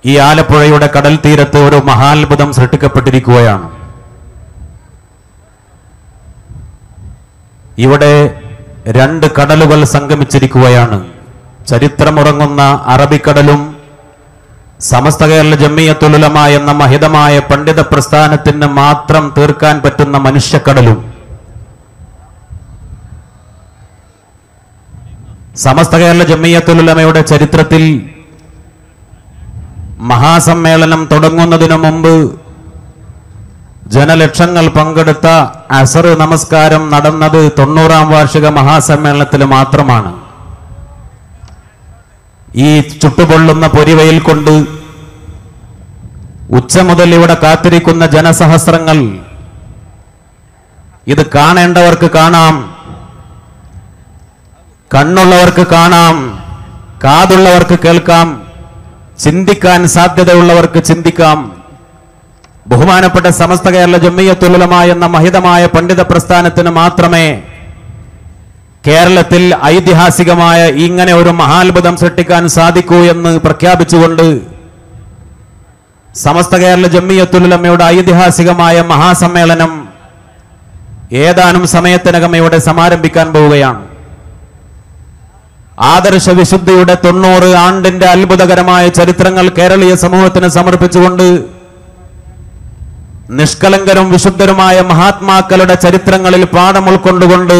ഈ ആലപ്പുഴയുടെ കടൽ തീരത്ത് ഒരു മഹാത്ഭുതം സൃഷ്ടിക്കപ്പെട്ടിരിക്കുകയാണ് ഇവിടെ രണ്ട് കടലുകൾ സംഗമിച്ചിരിക്കുകയാണ് ചരിത്രമുറങ്ങുന്ന അറബിക്കടലും സമസ്ത കേരള ജമ്മിയത്തുലമ എന്ന മഹിതമായ പണ്ഡിത പ്രസ്ഥാനത്തിന് മാത്രം തീർക്കാൻ പറ്റുന്ന മനുഷ്യക്കടലും സമസ്ത കേരള ജമ്മിയത്തുലമയുടെ ചരിത്രത്തിൽ മഹാസമ്മേളനം തുടങ്ങുന്നതിനു മുമ്പ് ജനലക്ഷങ്ങൾ പങ്കെടുത്ത അസർ നമസ്കാരം നടന്നത് തൊണ്ണൂറാം വാർഷിക മഹാസമ്മേളനത്തിൽ മാത്രമാണ് ഈ ചുട്ടുപൊള്ളുന്ന പൊരിവയിൽ കൊണ്ട് ഉച്ച മുതൽ ഇവിടെ കാത്തിരിക്കുന്ന ജനസഹസ്രങ്ങൾ ഇത് കാണേണ്ടവർക്ക് കാണാം കണ്ണുള്ളവർക്ക് കാണാം കാതുള്ളവർക്ക് കേൾക്കാം ചിന്തിക്കാൻ സാധ്യതയുള്ളവർക്ക് ചിന്തിക്കാം ബഹുമാനപ്പെട്ട സമസ്ത കേരള ജമ്മിയത്തുലമ എന്ന മഹിതമായ പണ്ഡിത പ്രസ്ഥാനത്തിന് മാത്രമേ കേരളത്തിൽ ഐതിഹാസികമായ ഇങ്ങനെ ഒരു മഹാത്ഭുതം സൃഷ്ടിക്കാൻ സാധിക്കൂ എന്ന് പ്രഖ്യാപിച്ചുകൊണ്ട് സമസ്ത കേരള ജമ്മിയത്തുലമയുടെ ഐതിഹാസികമായ മഹാസമ്മേളനം ഏതാനും സമയത്തിനകം ഇവിടെ സമാരംഭിക്കാൻ പോവുകയാണ് ആദർശ വിശുദ്ധിയുടെ തൊണ്ണൂറ് ആണ്ടിന്റെ അത്ഭുതകരമായ ചരിത്രങ്ങൾ കേരളീയ സമൂഹത്തിന് സമർപ്പിച്ചുകൊണ്ട് നിഷ്കളങ്കരും വിശുദ്ധരുമായ മഹാത്മാക്കളുടെ ചരിത്രങ്ങളിൽ പാഠം ഉൾക്കൊണ്ടുകൊണ്ട്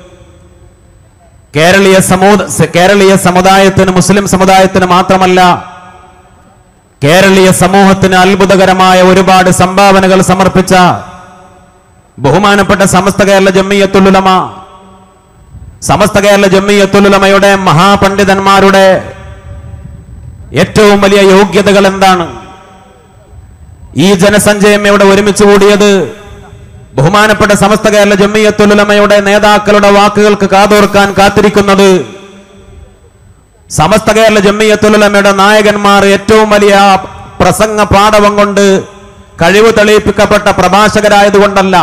കേരളീയ സമൂഹ കേരളീയ സമുദായത്തിന് മുസ്ലിം സമുദായത്തിന് മാത്രമല്ല കേരളീയ സമൂഹത്തിന് അത്ഭുതകരമായ ഒരുപാട് സംഭാവനകൾ സമർപ്പിച്ച ബഹുമാനപ്പെട്ട സമസ്ത കേരള ജമ്മിയത്തുലുലമ സമസ്ത കേരള ജമ്മിയത്തുലുലമയുടെ മഹാപണ്ഡിതന്മാരുടെ ഏറ്റവും വലിയ യോഗ്യതകൾ എന്താണ് ഈ ജനസഞ്ചയം ഇവിടെ ഒരുമിച്ച് കൂടിയത് ബഹുമാനപ്പെട്ട സമസ്ത കേരള ജമ്മിയത്തുലമയുടെ നേതാക്കളുടെ വാക്കുകൾക്ക് കാതോർക്കാൻ കാത്തിരിക്കുന്നത് സമസ്ത കേരള ജമ്മിയത്തുലമയുടെ നായകന്മാർ ഏറ്റവും വലിയ പ്രസംഗ പാഠവം കൊണ്ട് കഴിവ് തെളിയിപ്പിക്കപ്പെട്ട പ്രഭാഷകരായതുകൊണ്ടല്ല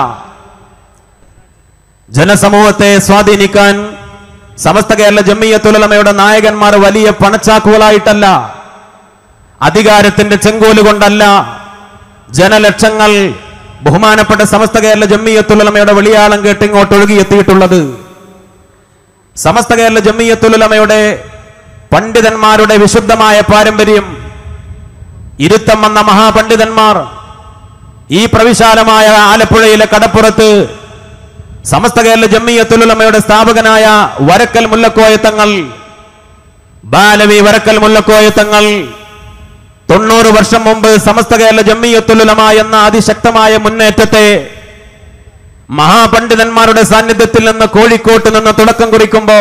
ജനസമൂഹത്തെ സ്വാധീനിക്കാൻ സമസ്ത കേരള ജമ്മിയത്തുലമയുടെ നായകന്മാർ വലിയ പണച്ചാക്കുകളായിട്ടല്ല അധികാരത്തിന്റെ ചെങ്കോല് കൊണ്ടല്ല ജനലക്ഷങ്ങൾ ബഹുമാനപ്പെട്ട സമസ്ത കേരള ജമ്മിയത്തുലമയുടെ വെളിയാളം കേട്ട് ഇങ്ങോട്ട് ഒഴുകിയെത്തിയിട്ടുള്ളത് സമസ്ത കേരള ജമ്മിയത്തുലമയുടെ പണ്ഡിതന്മാരുടെ വിശുദ്ധമായ പാരമ്പര്യം ഇരുത്തം വന്ന മഹാപണ്ഡിതന്മാർ ഈ പ്രവിശാലമായ ആലപ്പുഴയിലെ കടപ്പുറത്ത് സമസ്ത കേരള ജമ്മിയത്തുലമയുടെ സ്ഥാപകനായ വരക്കൽ മുല്ലക്കോയത്തങ്ങൾ ബാലവി വരക്കൽ മുല്ലക്കോയത്തങ്ങൾ തൊണ്ണൂറ് വർഷം മുമ്പ് സമസ്ത കേരള ജമ്മിയത്തുലമ എന്ന അതിശക്തമായ മുന്നേറ്റത്തെ മഹാപണ്ഡിതന്മാരുടെ സാന്നിധ്യത്തിൽ നിന്ന് കോഴിക്കോട്ട് നിന്ന് തുടക്കം കുറിക്കുമ്പോ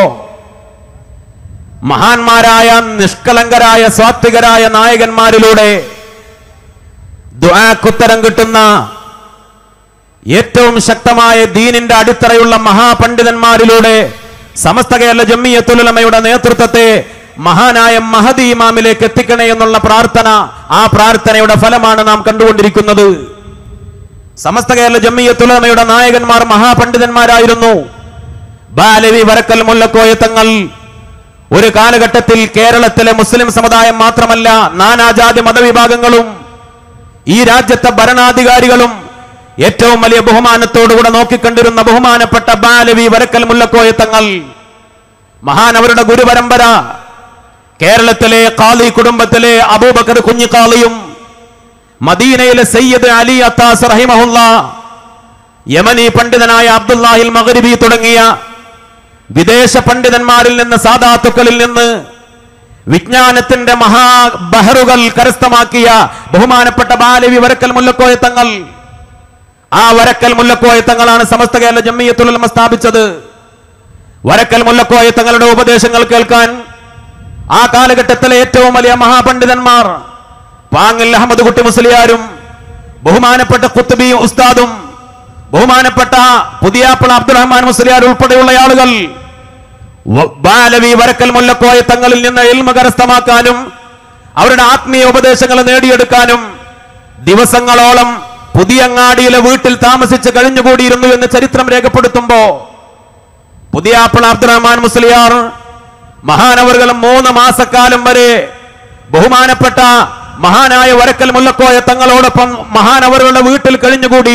മഹാന്മാരായ നിഷ്കളങ്കരായ സ്വാത്വികരായ നായകന്മാരിലൂടെ ദുആക്കുത്തരം കിട്ടുന്ന ഏറ്റവും ശക്തമായ ദീനിന്റെ അടിത്തറയുള്ള മഹാപണ്ഡിതന്മാരിലൂടെ സമസ്ത കേരള ജമ്മിയത്തുലമയുടെ നേതൃത്വത്തെ മഹാനായ മഹദി ഇമാമിലേക്ക് എത്തിക്കണേ എന്നുള്ള പ്രാർത്ഥന ആ പ്രാർത്ഥനയുടെ ഫലമാണ് നാം കണ്ടുകൊണ്ടിരിക്കുന്നത് സമസ്ത കേരള ജമ്മിയത്തുലമയുടെ നായകന്മാർ മഹാപണ്ഡിതന്മാരായിരുന്നു ബാലവി വരക്കൽ മുല്ലക്കോയത്തങ്ങൾ ഒരു കാലഘട്ടത്തിൽ കേരളത്തിലെ മുസ്ലിം സമുദായം മാത്രമല്ല നാനാജാതി മതവിഭാഗങ്ങളും ഈ രാജ്യത്തെ ഭരണാധികാരികളും ഏറ്റവും വലിയ ബഹുമാനത്തോടുകൂടെ നോക്കിക്കണ്ടിരുന്ന ബഹുമാനപ്പെട്ട ബാലവി വരക്കൽ മുല്ലക്കോയത്തങ്ങൾ മഹാൻ അവരുടെ ഗുരുപരമ്പര കേരളത്തിലെ കാളി കുടുംബത്തിലെ അബൂബക്കർ കുഞ്ഞിക്കാളിയും മദീനയിലെ സയ്യദ് അലി അത്താസ് റഹിമഹുല്ല യമനി പണ്ഡിതനായ അബ്ദുല്ലാഹിൽ മഗ്രിബി തുടങ്ങിയ വിദേശ പണ്ഡിതന്മാരിൽ നിന്ന് സാധാത്തുക്കളിൽ നിന്ന് വിജ്ഞാനത്തിന്റെ മഹാബഹറുകൾ കരസ്ഥമാക്കിയ ബഹുമാനപ്പെട്ട ബാലവി വരക്കൽ മുല്ലക്കോയത്തങ്ങൾ ആ വരക്കൽ മുല്ലക്കോയത്തങ്ങളാണ് സമസ്ത കേരള ജമ്മിയത്തുലമ സ്ഥാപിച്ചത് വരക്കൽ മുല്ലക്കോയത്തങ്ങളുടെ ഉപദേശങ്ങൾ കേൾക്കാൻ ആ കാലഘട്ടത്തിലെ ഏറ്റവും വലിയ മഹാപണ്ഡിതന്മാർ പാങ്ങിൽ അഹമ്മദ് കുട്ടി മുസ്ലിയാരും ബഹുമാനപ്പെട്ട കുത്തുബി ഉസ്താദും ബഹുമാനപ്പെട്ട പുതിയാപ്പിള അബ്ദുറഹ്മാൻ മുസ്ലിയാർ ഉൾപ്പെടെയുള്ള ആളുകൾ വ- ബാലവി വരക്കൽ മുല്ലക്കോയത്തങ്ങളിൽ നിന്ന് എൽമ കരസ്ഥമാക്കാനും അവരുടെ ആത്മീയ ഉപദേശങ്ങൾ നേടിയെടുക്കാനും ദിവസങ്ങളോളം പുതിയങ്ങാടിയിലെ വീട്ടിൽ താമസിച്ച് കഴിഞ്ഞുകൂടിയിരുന്നു എന്ന് ചരിത്രം രേഖപ്പെടുത്തുമ്പോ പുതിയാപ്പിള അബ്ദുറഹ്മാൻ മുസ്ലിയാർ മഹാനവറുകളും മൂന്ന് മാസക്കാലം വരെ ബഹുമാനപ്പെട്ട മഹാനായ വരക്കൽ മുല്ലക്കോയ തങ്ങളോടൊപ്പം മഹാനവറുകളുടെ വീട്ടിൽ കഴിഞ്ഞുകൂടി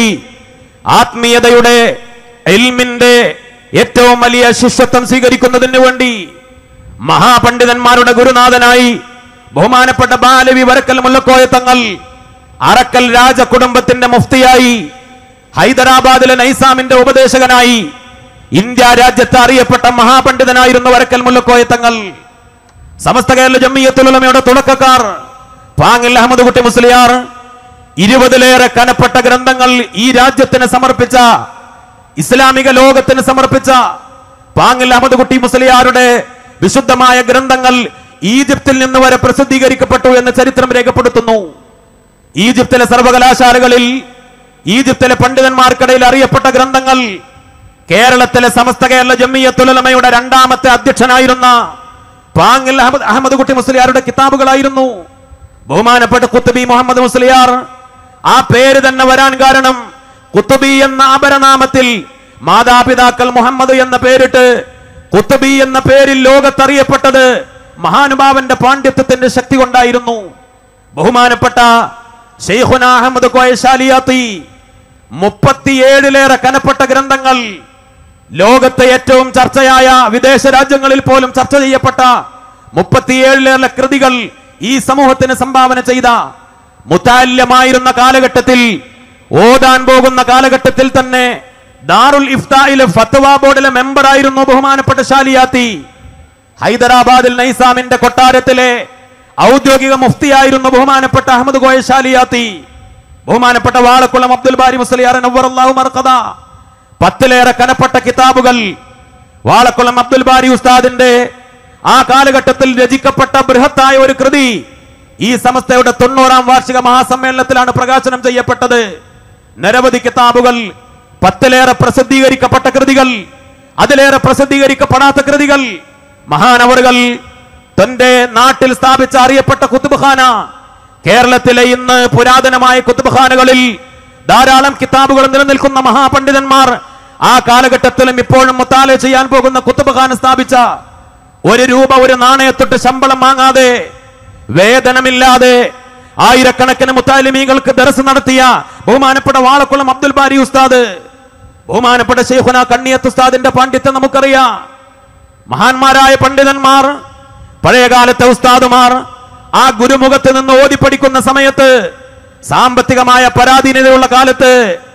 ആത്മീയതയുടെ എൽമിന്റെ ഏറ്റവും വലിയ ശിഷ്യത്വം സ്വീകരിക്കുന്നതിന് വേണ്ടി മഹാപണ്ഡിതന്മാരുടെ ഗുരുനാഥനായി ബഹുമാനപ്പെട്ട ബാലവി വരക്കൽ മുല്ലക്കോയ തങ്ങൾ അറക്കൽ രാജകുടുംബത്തിന്റെ മുഫ്തിയായി ഹൈദരാബാദിലെ നൈസാമിന്റെ ഉപദേശകനായി ഇന്ത്യ രാജ്യത്ത് അറിയപ്പെട്ട മഹാപണ്ഡിതനായിരുന്നു വരക്കൽ മുല്ലക്കോയ തങ്ങൾ സമസ്ത കേരള ജമ്മിയത്തുലമയുടെ തുടക്കക്കാർ പാങ്ങിൽ അഹമ്മദ് കുട്ടി മുസ്ലിയാർ ഇരുപതിലേറെ കനപ്പെട്ട ഗ്രന്ഥങ്ങൾ ഈ രാജ്യത്തിന് സമർപ്പിച്ച ഇസ്ലാമിക ലോകത്തിന് സമർപ്പിച്ച പാങ്ങിൽ അഹമ്മദ് കുട്ടി മുസ്ലിയാരുടെ വിശുദ്ധമായ ഗ്രന്ഥങ്ങൾ ഈജിപ്തിൽ നിന്ന് വരെ പ്രസിദ്ധീകരിക്കപ്പെട്ടു എന്ന് ചരിത്രം രേഖപ്പെടുത്തുന്നു ഈജിപ്തിലെ സർവകലാശാലകളിൽ ഈജിപ്തിലെ പണ്ഡിതന്മാർക്കിടയിൽ അറിയപ്പെട്ട ഗ്രന്ഥങ്ങൾ കേരളത്തിലെ സമസ്ത കേരള ജമ്മിയത്തുലമയുടെ രണ്ടാമത്തെ അധ്യക്ഷനായിരുന്ന പാങ്ങിൽ അഹമ്മദ് അഹമ്മദ് കുട്ടി മുസ്ലിയാരുടെ കിതാബുകളായിരുന്നു ബഹുമാനപ്പെട്ട കുത്തുബി മുഹമ്മദ് മുസ്ലിയാർ ആ പേര് തന്നെ വരാൻ കാരണം കുത്തുബി എന്ന അപരനാമത്തിൽ മാതാപിതാക്കൾ മുഹമ്മദ് എന്ന പേരിട്ട് കുത്തുബി എന്ന പേരിൽ ലോകത്തറിയപ്പെട്ടത് മഹാനുഭാവന്റെ പാണ്ഡിത്യത്തിന്റെ ശക്തി കൊണ്ടായിരുന്നു ബഹുമാനപ്പെട്ട ഷെയ്ഖുന അഹമ്മദ് കോയശാലിയാത്തി മുപ്പത്തിയേഴിലേറെ കനപ്പെട്ട ഗ്രന്ഥങ്ങൾ ലോകത്തെ ഏറ്റവും ചർച്ചയായ വിദേശ രാജ്യങ്ങളിൽ പോലും ചർച്ച ചെയ്യപ്പെട്ട മുപ്പത്തിയേഴിലേറെ കൃതികൾ ഈ സമൂഹത്തിന് സംഭാവന ചെയ്ത മുത്താല്യമായിരുന്ന കാലഘട്ടത്തിൽ ഓതാൻ പോകുന്ന കാലഘട്ടത്തിൽ തന്നെ ദാറുൽ ഇഫ്തായിലെ ഫത്വ ബോർഡിലെ മെമ്പറായിരുന്നു ബഹുമാനപ്പെട്ട ഷാലിയാത്തി ഹൈദരാബാദിൽ നൈസാമിന്റെ കൊട്ടാരത്തിലെ ഔദ്യോഗിക മുഫ്തിയായിരുന്നു ബഹുമാനപ്പെട്ട അഹമ്മദ് കോയ ഷാലിയാത്തി ബഹുമാനപ്പെട്ട വാളക്കുളം അബ്ദുൽ ബാരി മുസ്ലിയാർ നവ്വറല്ലാഹു മർക്കദ പത്തിലേറെ കനപ്പെട്ട കിതാബുകൾ വാളക്കുളം അബ്ദുൽ ബാരി ഉസ്താദിന്റെ ആ കാലഘട്ടത്തിൽ രചിക്കപ്പെട്ട ബൃഹത്തായ ഒരു കൃതി ഈ സമസ്തയുടെ തൊണ്ണൂറാം വാർഷിക മഹാസമ്മേളനത്തിലാണ് പ്രകാശനം ചെയ്യപ്പെട്ടത് നിരവധി കിതാബുകൾ പത്തിലേറെ പ്രസിദ്ധീകരിക്കപ്പെട്ട കൃതികൾ അതിലേറെ പ്രസിദ്ധീകരിക്കപ്പെടാത്ത കൃതികൾ മഹാനവറുകൾ തന്റെ നാട്ടിൽ സ്ഥാപിച്ച അറിയപ്പെട്ട കുത്തുബ്ഖാന കേരളത്തിലെ ഇന്ന് പുരാതനമായ കുത്തുബ്ഖാനകളിൽ ധാരാളം കിതാബുകൾ നിലനിൽക്കുന്ന മഹാപണ്ഡിതന്മാർ ആ കാലഘട്ടത്തിലും ഇപ്പോഴും മുത്താല ചെയ്യാൻ പോകുന്ന കുത്തുബ്ഖാന സ്ഥാപിച്ച ഒരു രൂപ ഒരു നാണയത്തൊട്ട് ശമ്പളം വാങ്ങാതെ വേതനമില്ലാതെ ആയിരക്കണക്കിന് മുത്താലിമീങ്ങൾക്ക് ദർസ് നടത്തിയ ബഹുമാനപ്പെട്ട വാളക്കുളം അബ്ദുൽ ബാരി ഉസ്താദ് ബഹുമാനപ്പെട്ട ഷെയ്ഖുന കണ്ണിയത്ത് ഉസ്താദിന്റെ പാണ്ഡിത്യം നമുക്കറിയാം മഹാന്മാരായ പണ്ഡിതന്മാർ പഴയകാലത്തെ ഉസ്താദുമാർ ആ ഗുരുമുഖത്ത് നിന്ന് ഓതി പഠിക്കുന്ന സമയത്ത് സാമ്പത്തികമായ പരാധീനതയുള്ള കാലത്ത്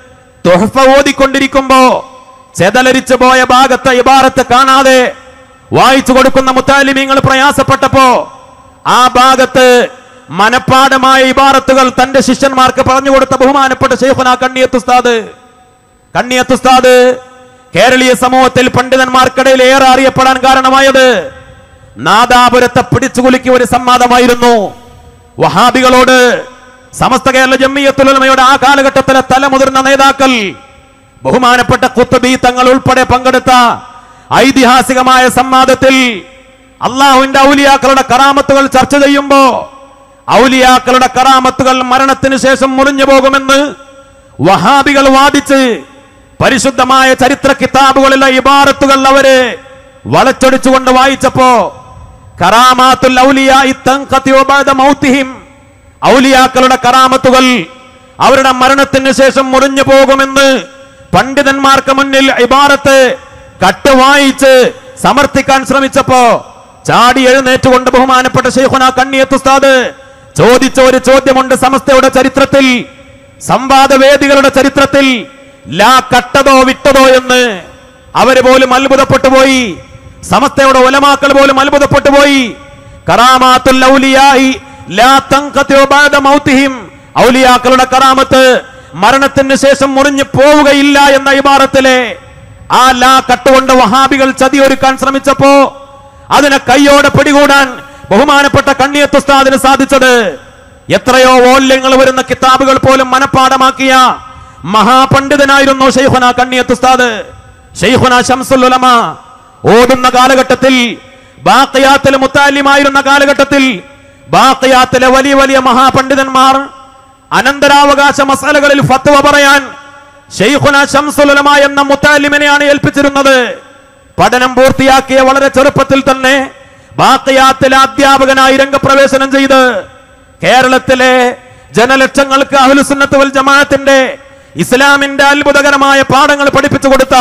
തുഹഫ ഓതിക്കൊണ്ടിരിക്കുമ്പോ ചെതലരിച്ചു പോയ ഭാഗത്തെ ഇബാറത്ത് കാണാതെ വായിച്ചു കൊടുക്കുന്ന മുത്താലിമീങ്ങൾ പ്രയാസപ്പെട്ടപ്പോ ആ ഭാഗത്ത് മനപ്പാടമായ ഇബാറത്തുകൾ തന്റെ ശിഷ്യന്മാർക്ക് പറഞ്ഞു കൊടുത്ത ബഹുമാനപ്പെട്ട ഷെയ്ഖുന കണ്ണിയത്ത് ഉസ്താദ് കണ്ണിയത്ത് ഉസ്താദ് കേരളീയ സമൂഹത്തിൽ പണ്ഡിതന്മാർക്കിടയിൽ ഏറെ അറിയപ്പെടാൻ കാരണമായത് നാദാപുരത്തെ പിടിച്ചുകുലുക്കി ഒരു സംവാദമായിരുന്നു വഹാബികളോട് സമസ്ത കേരള ജമ്മിയത്തുലമയുടെ ആ കാലഘട്ടത്തിലെ തലമുതിർന്ന നേതാക്കൾ ബഹുമാനപ്പെട്ട കുത്തുബി തങ്ങൾ ഉൾപ്പെടെ പങ്കെടുത്ത ഐതിഹാസികമായ സംവാദത്തിൽ അള്ളാഹുവിന്റെ ഔലിയാക്കളുടെ കറാമത്തുകൾ ചർച്ച ചെയ്യുമ്പോ ഔലിയാക്കളുടെ കറാമത്തുകൾ മരണത്തിന് ശേഷം മുറിഞ്ഞു പോകുമെന്ന് വഹാബികൾ വാദിച്ച് പരിശുദ്ധമായ ചരിത്ര കിതാബുകളിലെ ഇബാറത്തുകൾ അവര് വളച്ചൊടിച്ചുകൊണ്ട് വായിച്ചപ്പോ കറാമാത്തുൽ ഔലിയാഇ തൻഖതി വബഅദ മൗതിഹിം ഔലിയാക്കളുടെ കറാമത്തുകൾ അവരുടെ മരണത്തിന് ശേഷം മുറിഞ്ഞു പോകുമെന്ന് പണ്ഡിതന്മാർക്ക് മുന്നിൽ ഇബാറത്ത് കട്ട് വായിച്ച് സമർത്ഥിക്കാൻ ശ്രമിച്ചപ്പോ ചാടി എഴുന്നേറ്റുകൊണ്ട് ബഹുമാനപ്പെട്ട ഷെയ്ഖുന കണ്ണിയത്ത് ഉസ്താദ് ചോദിച്ച ഒരു ചോദ്യമുണ്ട് സമസ്തയുടെ ചരിത്രത്തിൽ സംവാദവേദികളുടെ ചരിത്രത്തിൽ ലാ കട്ടതോ വിട്ടതോ എന്ന് അവര് പോലും അത്ഭുതപ്പെട്ടു പോയി സമസ്തയുടെ ഒലമാക്കൾ പോലും അത്ഭുതപ്പെട്ടു പോയി കറാമാത്തുൽ ഔലിയായി ലാ തൻഖതിഉ ബഅദ മൗതിഹിം ഔലിയാക്കളുടെ കറാമത്ത് മരണത്തിന് ശേഷം മുറിഞ്ഞു പോവുകയില്ല എന്ന ഇബാറത്തിലെ ആ ലാ കട്ടുകൊണ്ട് വഹാബികൾ ചതിയൊരുക്കാൻ ശ്രമിച്ചപ്പോ അതിനെ കൈയോടെ പിടികൂടാൻ ബഹുമാനപ്പെട്ട കണ്ണിയത്ത് ഉസ്താദിന് സാധിച്ചത് എത്രയോ ഓല്യങ്ങൾ വരുന്ന കിതാബുകൾ പോലും മനഃപ്പാടമാക്കിയ മഹാപണ്ഡിതനായിരുന്നു ഷെയ്ഖുന കണ്ണിയത്ത് ഉസ്താദ് ഷെയ്ഖുന ഷംസുൽ ഉലമ ഓടുന്ന കാലഘട്ടത്തിൽ ബാക്കിയാത്തിലെ മുത്താലിമായിരുന്ന കാലഘട്ടത്തിൽ ബാക്കിയാത്തിലെ വലിയ വലിയ മഹാപണ്ഡിതന്മാർ അനന്തരാവകാശ മസാലകളിൽ ഫത്വ പറയാൻ ഷെയ്ഖുന ഷംസുൽ ഉലമ എന്ന മുത്താലിമിനെയാണ് ഏൽപ്പിച്ചിരുന്നത് പഠനം പൂർത്തിയാക്കിയ വളരെ ചെറുപ്പത്തിൽ തന്നെ ബാക്കിയാത്തിലെ അധ്യാപകനായി രംഗപ്രവേശനം ചെയ്ത് കേരളത്തിലെ ജനലക്ഷങ്ങൾക്ക് അഹ്ലുസുന്നത്ത് വൽ ജമാഅത്തിന്റെ ഇസ്ലാമിന്റെ അത്ഭുതകരമായ പാഠങ്ങൾ പഠിപ്പിച്ചു കൊടുത്ത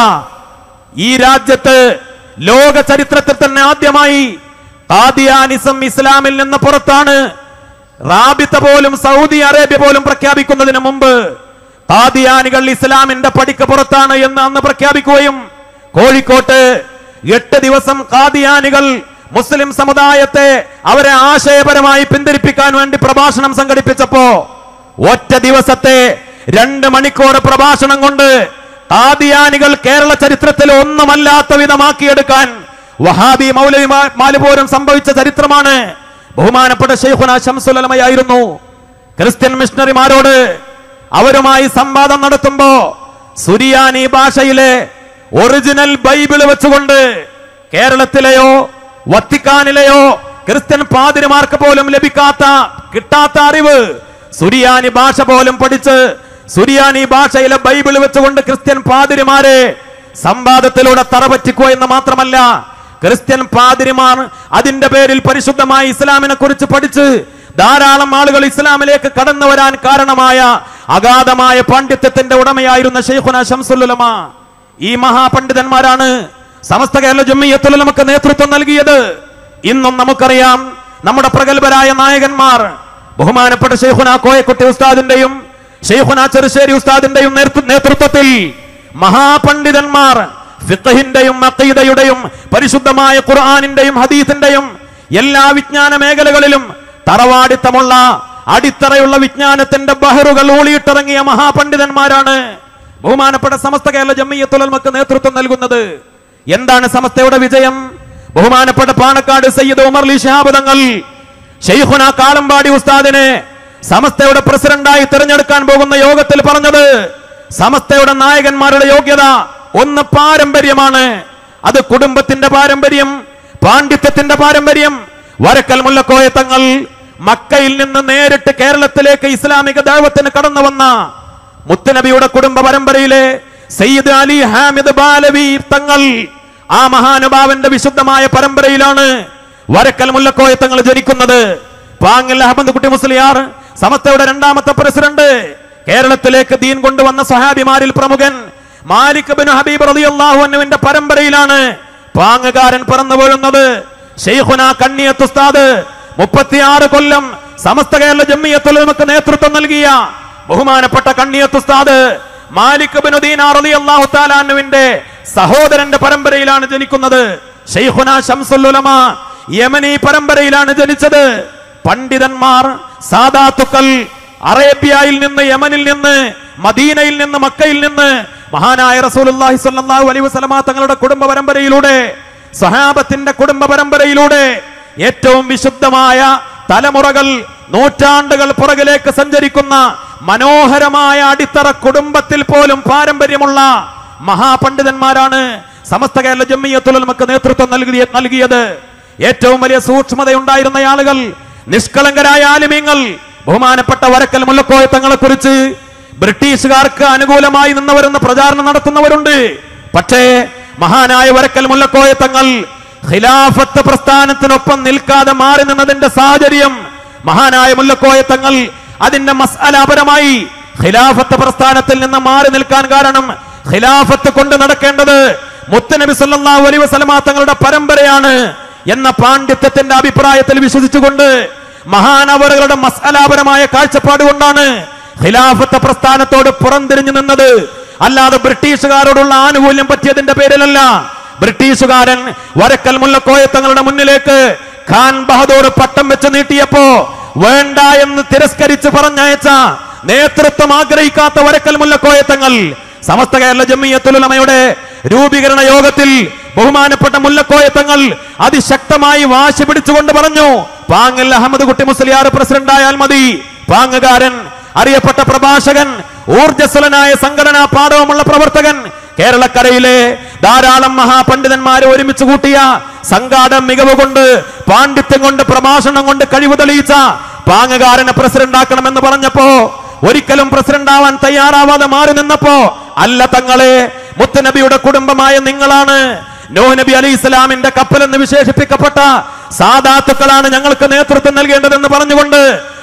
ഈ രാജ്യത്ത് ലോക ചരിത്രത്തിൽ തന്നെ ആദ്യമായി കാദിയാനിസം ഇസ്ലാമിൽ നിന്ന് പുറത്താണ് റാബിത്ത പോലും സൗദി അറേബ്യ പോലും പ്രഖ്യാപിക്കുന്നതിന് മുമ്പ് കാദിയാനികൾ ഇസ്ലാമിന്റെ പടിക്ക് പുറത്താണ് എന്ന് അന്ന് പ്രഖ്യാപിക്കുകയും കോഴിക്കോട്ട് എട്ട് ദിവസം കാദിയാനികൾ മുസ്ലിം സമുദായത്തെ അവരെ ആശയപരമായി പിന്തിരിപ്പിക്കാൻ വേണ്ടി പ്രഭാഷണം സംഘടിപ്പിച്ചപ്പോ ഒറ്റ ദിവസത്തെ രണ്ട് മണിക്കൂർ പ്രഭാഷണം കൊണ്ട് കാദിയാനികൾ കേരള ചരിത്രത്തിൽ ഒന്നുമല്ലാത്ത വിധമാക്കിയെടുക്കാൻ വഹാബി മൗലവിമാര് പോലും സംഭവിച്ച ചരിത്രമാണ് ബഹുമാനപ്പെട്ട ഷെയ്ഖുന ശംസുലമയായിരുന്നു ക്രിസ്ത്യൻ മിഷണറിമാരോട് അവരുമായി സംവാദം നടത്തുമ്പോ സുരിയാനി ഭാഷയിലെ ഒറിജിനൽ ബൈബിള് വെച്ചുകൊണ്ട് കേരളത്തിലെയോ വത്തിക്കാനിലെയോ ക്രിസ്ത്യൻ പാതിരിമാർക്ക് പോലും ലഭിക്കാത്ത കിട്ടാത്ത അറിവ് സുരിയാനി ഭാഷ പോലും പഠിച്ച് സുരിയാനി ഭാഷയിലെ ബൈബിൾ വെച്ചുകൊണ്ട് ക്രിസ്ത്യൻ പാതിരിമാരെ സംവാദത്തിലൂടെ തറപറ്റിക്കുക എന്ന് മാത്രമല്ല ക്രിസ്ത്യൻ പാതിരിമാർ അതിന്റെ പേരിൽ പരിശുദ്ധമായ ഇസ്ലാമിനെ കുറിച്ച് പഠിച്ച് ധാരാളം ആളുകൾ ഇസ്ലാമിലേക്ക് കടന്നു വരാൻ കാരണമായ അഗാധമായ പാണ്ഡിത്യത്തിന്റെ ഉടമയായിരുന്ന ഷെയ്ഖുന ശംസുലുലമ ഈ മഹാപണ്ഡിതന്മാരാണ് സമസ്ത കേരള ജമ്മിയത്തുലമക്ക് നേതൃത്വം നൽകിയത് ഇന്നും നമുക്കറിയാം നമ്മുടെ പ്രഗത്ഭരായ നായകന്മാർ ബഹുമാനപ്പെട്ട ഷെയ്ഖുന കോയക്കുട്ടി ഉസ്താദിന്റെയും ഷെയ്ഖുന ചെറുശ്ശേരി ഉസ്താദിന്റെയും നേതൃ- നേതൃത്വത്തിൽ മഹാപണ്ഡിതന്മാർ ഫിഖഹിന്റെയും അഖീദയുടെയും പരിശുദ്ധമായ ഖുർആനിന്റെയും ഹദീസിന്റെയും എല്ലാ വിജ്ഞാന മേഖലകളിലും തറവാടിത്തമുള്ള അടിത്തറയുള്ള വിജ്ഞാനത്തിന്റെ ബഹറുകൾ ഊളിയിട്ടിറങ്ങിയ മഹാപണ്ഡിതന്മാരാണ് ബഹുമാനപ്പെട്ട സമസ്ത കേരള ജമ്മിയത്തുലമക്ക് നേതൃത്വം നൽകുന്നത് എന്താണ് സമസ്തയുടെ വിജയം ബഹുമാനപ്പെട്ട പാണക്കാട് സയ്യിദ് ഉമർ ലി ശിഹാബ് തങ്ങൾ ഷെയ്ഖുന കാളമ്പാടി ഉസ്താദിനെ സമസ്തയുടെ പ്രസിഡന്റായി തിരഞ്ഞെടുക്കാൻ പോകുന്ന യോഗത്തിൽ പറഞ്ഞത് സമസ്തയുടെ നായകന്മാരുടെ യോഗ്യത ഒന്ന് പാരമ്പര്യമാണ് അത് കുടുംബത്തിന്റെ പാരമ്പര്യം പാണ്ഡിത്യത്തിന്റെ പാരമ്പര്യം വരക്കൽ മുല്ലക്കോയ തങ്ങൾ മക്കയിൽ നിന്ന് നേരിട്ട് കേരളത്തിലേക്ക് ഇസ്ലാമിക ദൈവത്തിന് കടന്നു വന്ന മുത്തുനബിയുടെ കുടുംബ പരമ്പരയിലെ സയ്യിദ് അലി ഹാമിദ് ബാലവി തങ്ങൾ ആ മഹാനുഭാവന്റെ വിശുദ്ധമായ പരമ്പരയിലാണ് വരക്കൽ മുല്ലക്കോയ തങ്ങൾ ജനിക്കുന്നത് പാങ്ങൽ അഹമ്മദ് കുട്ടി മുസ്ലിയാർ സമസ്തയുടെ രണ്ടാമത്തെ പ്രസിഡന്റ് കേരളത്തിലേക്ക് ദീൻ കൊണ്ടുവന്ന സഹാബിമാരിൽ പ്രമുഖൻ മാലിക് ബിൻ ഹബീബ് റളിയല്ലാഹു അൻഹുവിന്റെ പരമ്പരയിലാണ് പാങ്ങുകാരൻ പിറന്നു വീഴുന്നത് ഷെയ്ഖുന കണ്ണിയത്ത് ഉസ്താദ് മുപ്പത്തിയാറ് കൊല്ലം സമസ്ത കേരള ജമ്മിയത്തുൽ നമുക്ക് നേതൃത്വം നൽകിയ ബഹുമാനപ്പെട്ട കണ്ണിയത്ത് ഉസ്താദ് മാലിക് ബിൻ ദീനാർ റളിയല്ലാഹു തആല അൻഹുവിന്റെ സഹോദരന്റെ പരമ്പരയിലാണ് ജനിക്കുന്നത് ഷെയ്ഖുന ശംസുൽ ഉലമ യമനി പരമ്പരയിലാണ് ജനിച്ചത് പണ്ഡിതന്മാർ സാദാത്തുക്കൾ അറേബ്യയിൽ നിന്ന് യമനിൽ നിന്ന് മദീനയിൽ നിന്ന് മക്കയിൽ നിന്ന് മഹാനായ റസൂലുള്ളാഹി സ്വല്ലല്ലാഹു അലൈഹി വസല്ലമ തങ്ങളുടെ കുടുംബ പരമ്പരയിലൂടെ സഹാബത്തിന്റെ കുടുംബ പരമ്പരയിലൂടെ ഏറ്റവും വിശുദ്ധമായ തലമുറകൾ നൂറ്റാണ്ടുകൾ പുറകിലേക്ക് സഞ്ചരിക്കുന്ന മനോഹരമായ അടിത്തറ കുടുംബത്തിൽ പോലും പാരമ്പര്യമുള്ള മഹാപണ്ഡിതന്മാരാണ് സമസ്ത കേരള ജമ്മിയത്തുലമക്ക് നേതൃത്വം നൽകിയ നൽകിയത് ഏറ്റവും വലിയ സൂക്ഷ്മതയുണ്ടായിരുന്ന ആളുകൾ നിഷ്കളങ്കരായ ആലിമ്യങ്ങൾ ബഹുമാനപ്പെട്ട വരക്കൽ മുല്ലക്കോയ തങ്ങളെ കുറിച്ച് ബ്രിട്ടീഷുകാർക്ക് അനുകൂലമായി നിന്നവരെന്ന് പ്രചാരണം നടത്തുന്നവരുണ്ട് പക്ഷേ മഹാനായ വരക്കൽ മുല്ലക്കോയ തങ്ങൾ ഖിലാഫത്ത് പ്രസ്ഥാനത്തിനൊപ്പം നിൽക്കാതെ മാറി നിന്നതിന്റെ സാഹചര്യം മഹാനായ മുല്ലക്കോയ തങ്ങൾ അതിന്റെ മസാലാപരമായി ഖിലാഫത്ത് പ്രസ്ഥാനത്തിൽ നിന്ന് മാറി നിൽക്കാൻ കാരണം ഖിലാഫത്ത് കൊണ്ട് നടക്കേണ്ടത് മുത്തനബി സല്ലല്ലാഹു അലൈഹി വസല്ലമ തങ്ങളുടെ പരമ്പരയാണ് എന്ന പാണ്ഡിത്യത്തിന്റെ അഭിപ്രായത്തിൽ വിശ്വസിച്ചുകൊണ്ട് മഹാനവറുകളുടെ മസാലാപരമായ കാഴ്ചപ്പാട് കൊണ്ടാണ് ഖിലാഫത്ത് പ്രസ്ഥാനത്തോട് പുറംതിരിഞ്ഞു നിന്നത് അല്ലാതെ ബ്രിട്ടീഷുകാരോടുള്ള ആനുകൂല്യം പറ്റിയതിന്റെ പേരിലല്ല ബ്രിട്ടീഷുകാരൻ വരക്കൽ മുല്ലക്കോയ തങ്ങളുടെ മുന്നിലേക്ക് ഖാൻ ബഹദൂർ പട്ടം വെച്ച് നീട്ടിയപ്പോ വേണ്ട എന്ന് തിരസ്കരിച്ച് പറഞ്ഞയച്ച നേതൃത്വം ആഗ്രഹിക്കാത്ത വരക്കൽ മുല്ലക്കോയ തങ്ങൾ സമസ്ത കേരള ജമ്മിയത്തുലമയുടെ രൂപീകരണ യോഗത്തിൽ ബഹുമാനപ്പെട്ട മുല്ലക്കോയ തങ്ങൾ അതിശക്തമായി വാശി പിടിച്ചുകൊണ്ട് പറഞ്ഞു പാങ്ങൽ അഹമ്മദ് കുട്ടി മുസ്ലിയാർ പ്രസിഡന്റ് ആയാൽ മതി പാങ്ങുകാരൻ അറിയപ്പെട്ട പ്രഭാഷകൻ ഊർജസ്വലനായ സംഘടനാ പാഠവുമുള്ള പ്രവർത്തകൻ കേരളക്കരയിലെ ധാരാളം മഹാപണ്ഡിതന്മാരെ ഒരുമിച്ച് കൂട്ടിയ സംഘാടം മികവ് കൊണ്ട് പാണ്ഡിത്യം കൊണ്ട് പ്രഭാഷണം കൊണ്ട് കഴിവ് തെളിയിച്ച പാങ്ങുകാരനെ പ്രസിഡന്റ് ആക്കണമെന്ന് പറഞ്ഞപ്പോ ഒരിക്കലും പ്രസിഡന്റ് ആവാൻ തയ്യാറാവാതെ മാറി നിന്നപ്പോ അല്ല തങ്ങളെ മുത്തനബിയുടെ കുടുംബമായ നിങ്ങളാണ് നോ നബി അലി ഇസ്ലാമിന്റെ കപ്പൽ എന്ന് വിശേഷിപ്പിക്കപ്പെട്ട സാദാത്തുക്കളാണ് ഞങ്ങൾക്ക് നേതൃത്വം നൽകേണ്ടതെന്ന് പറഞ്ഞുകൊണ്ട്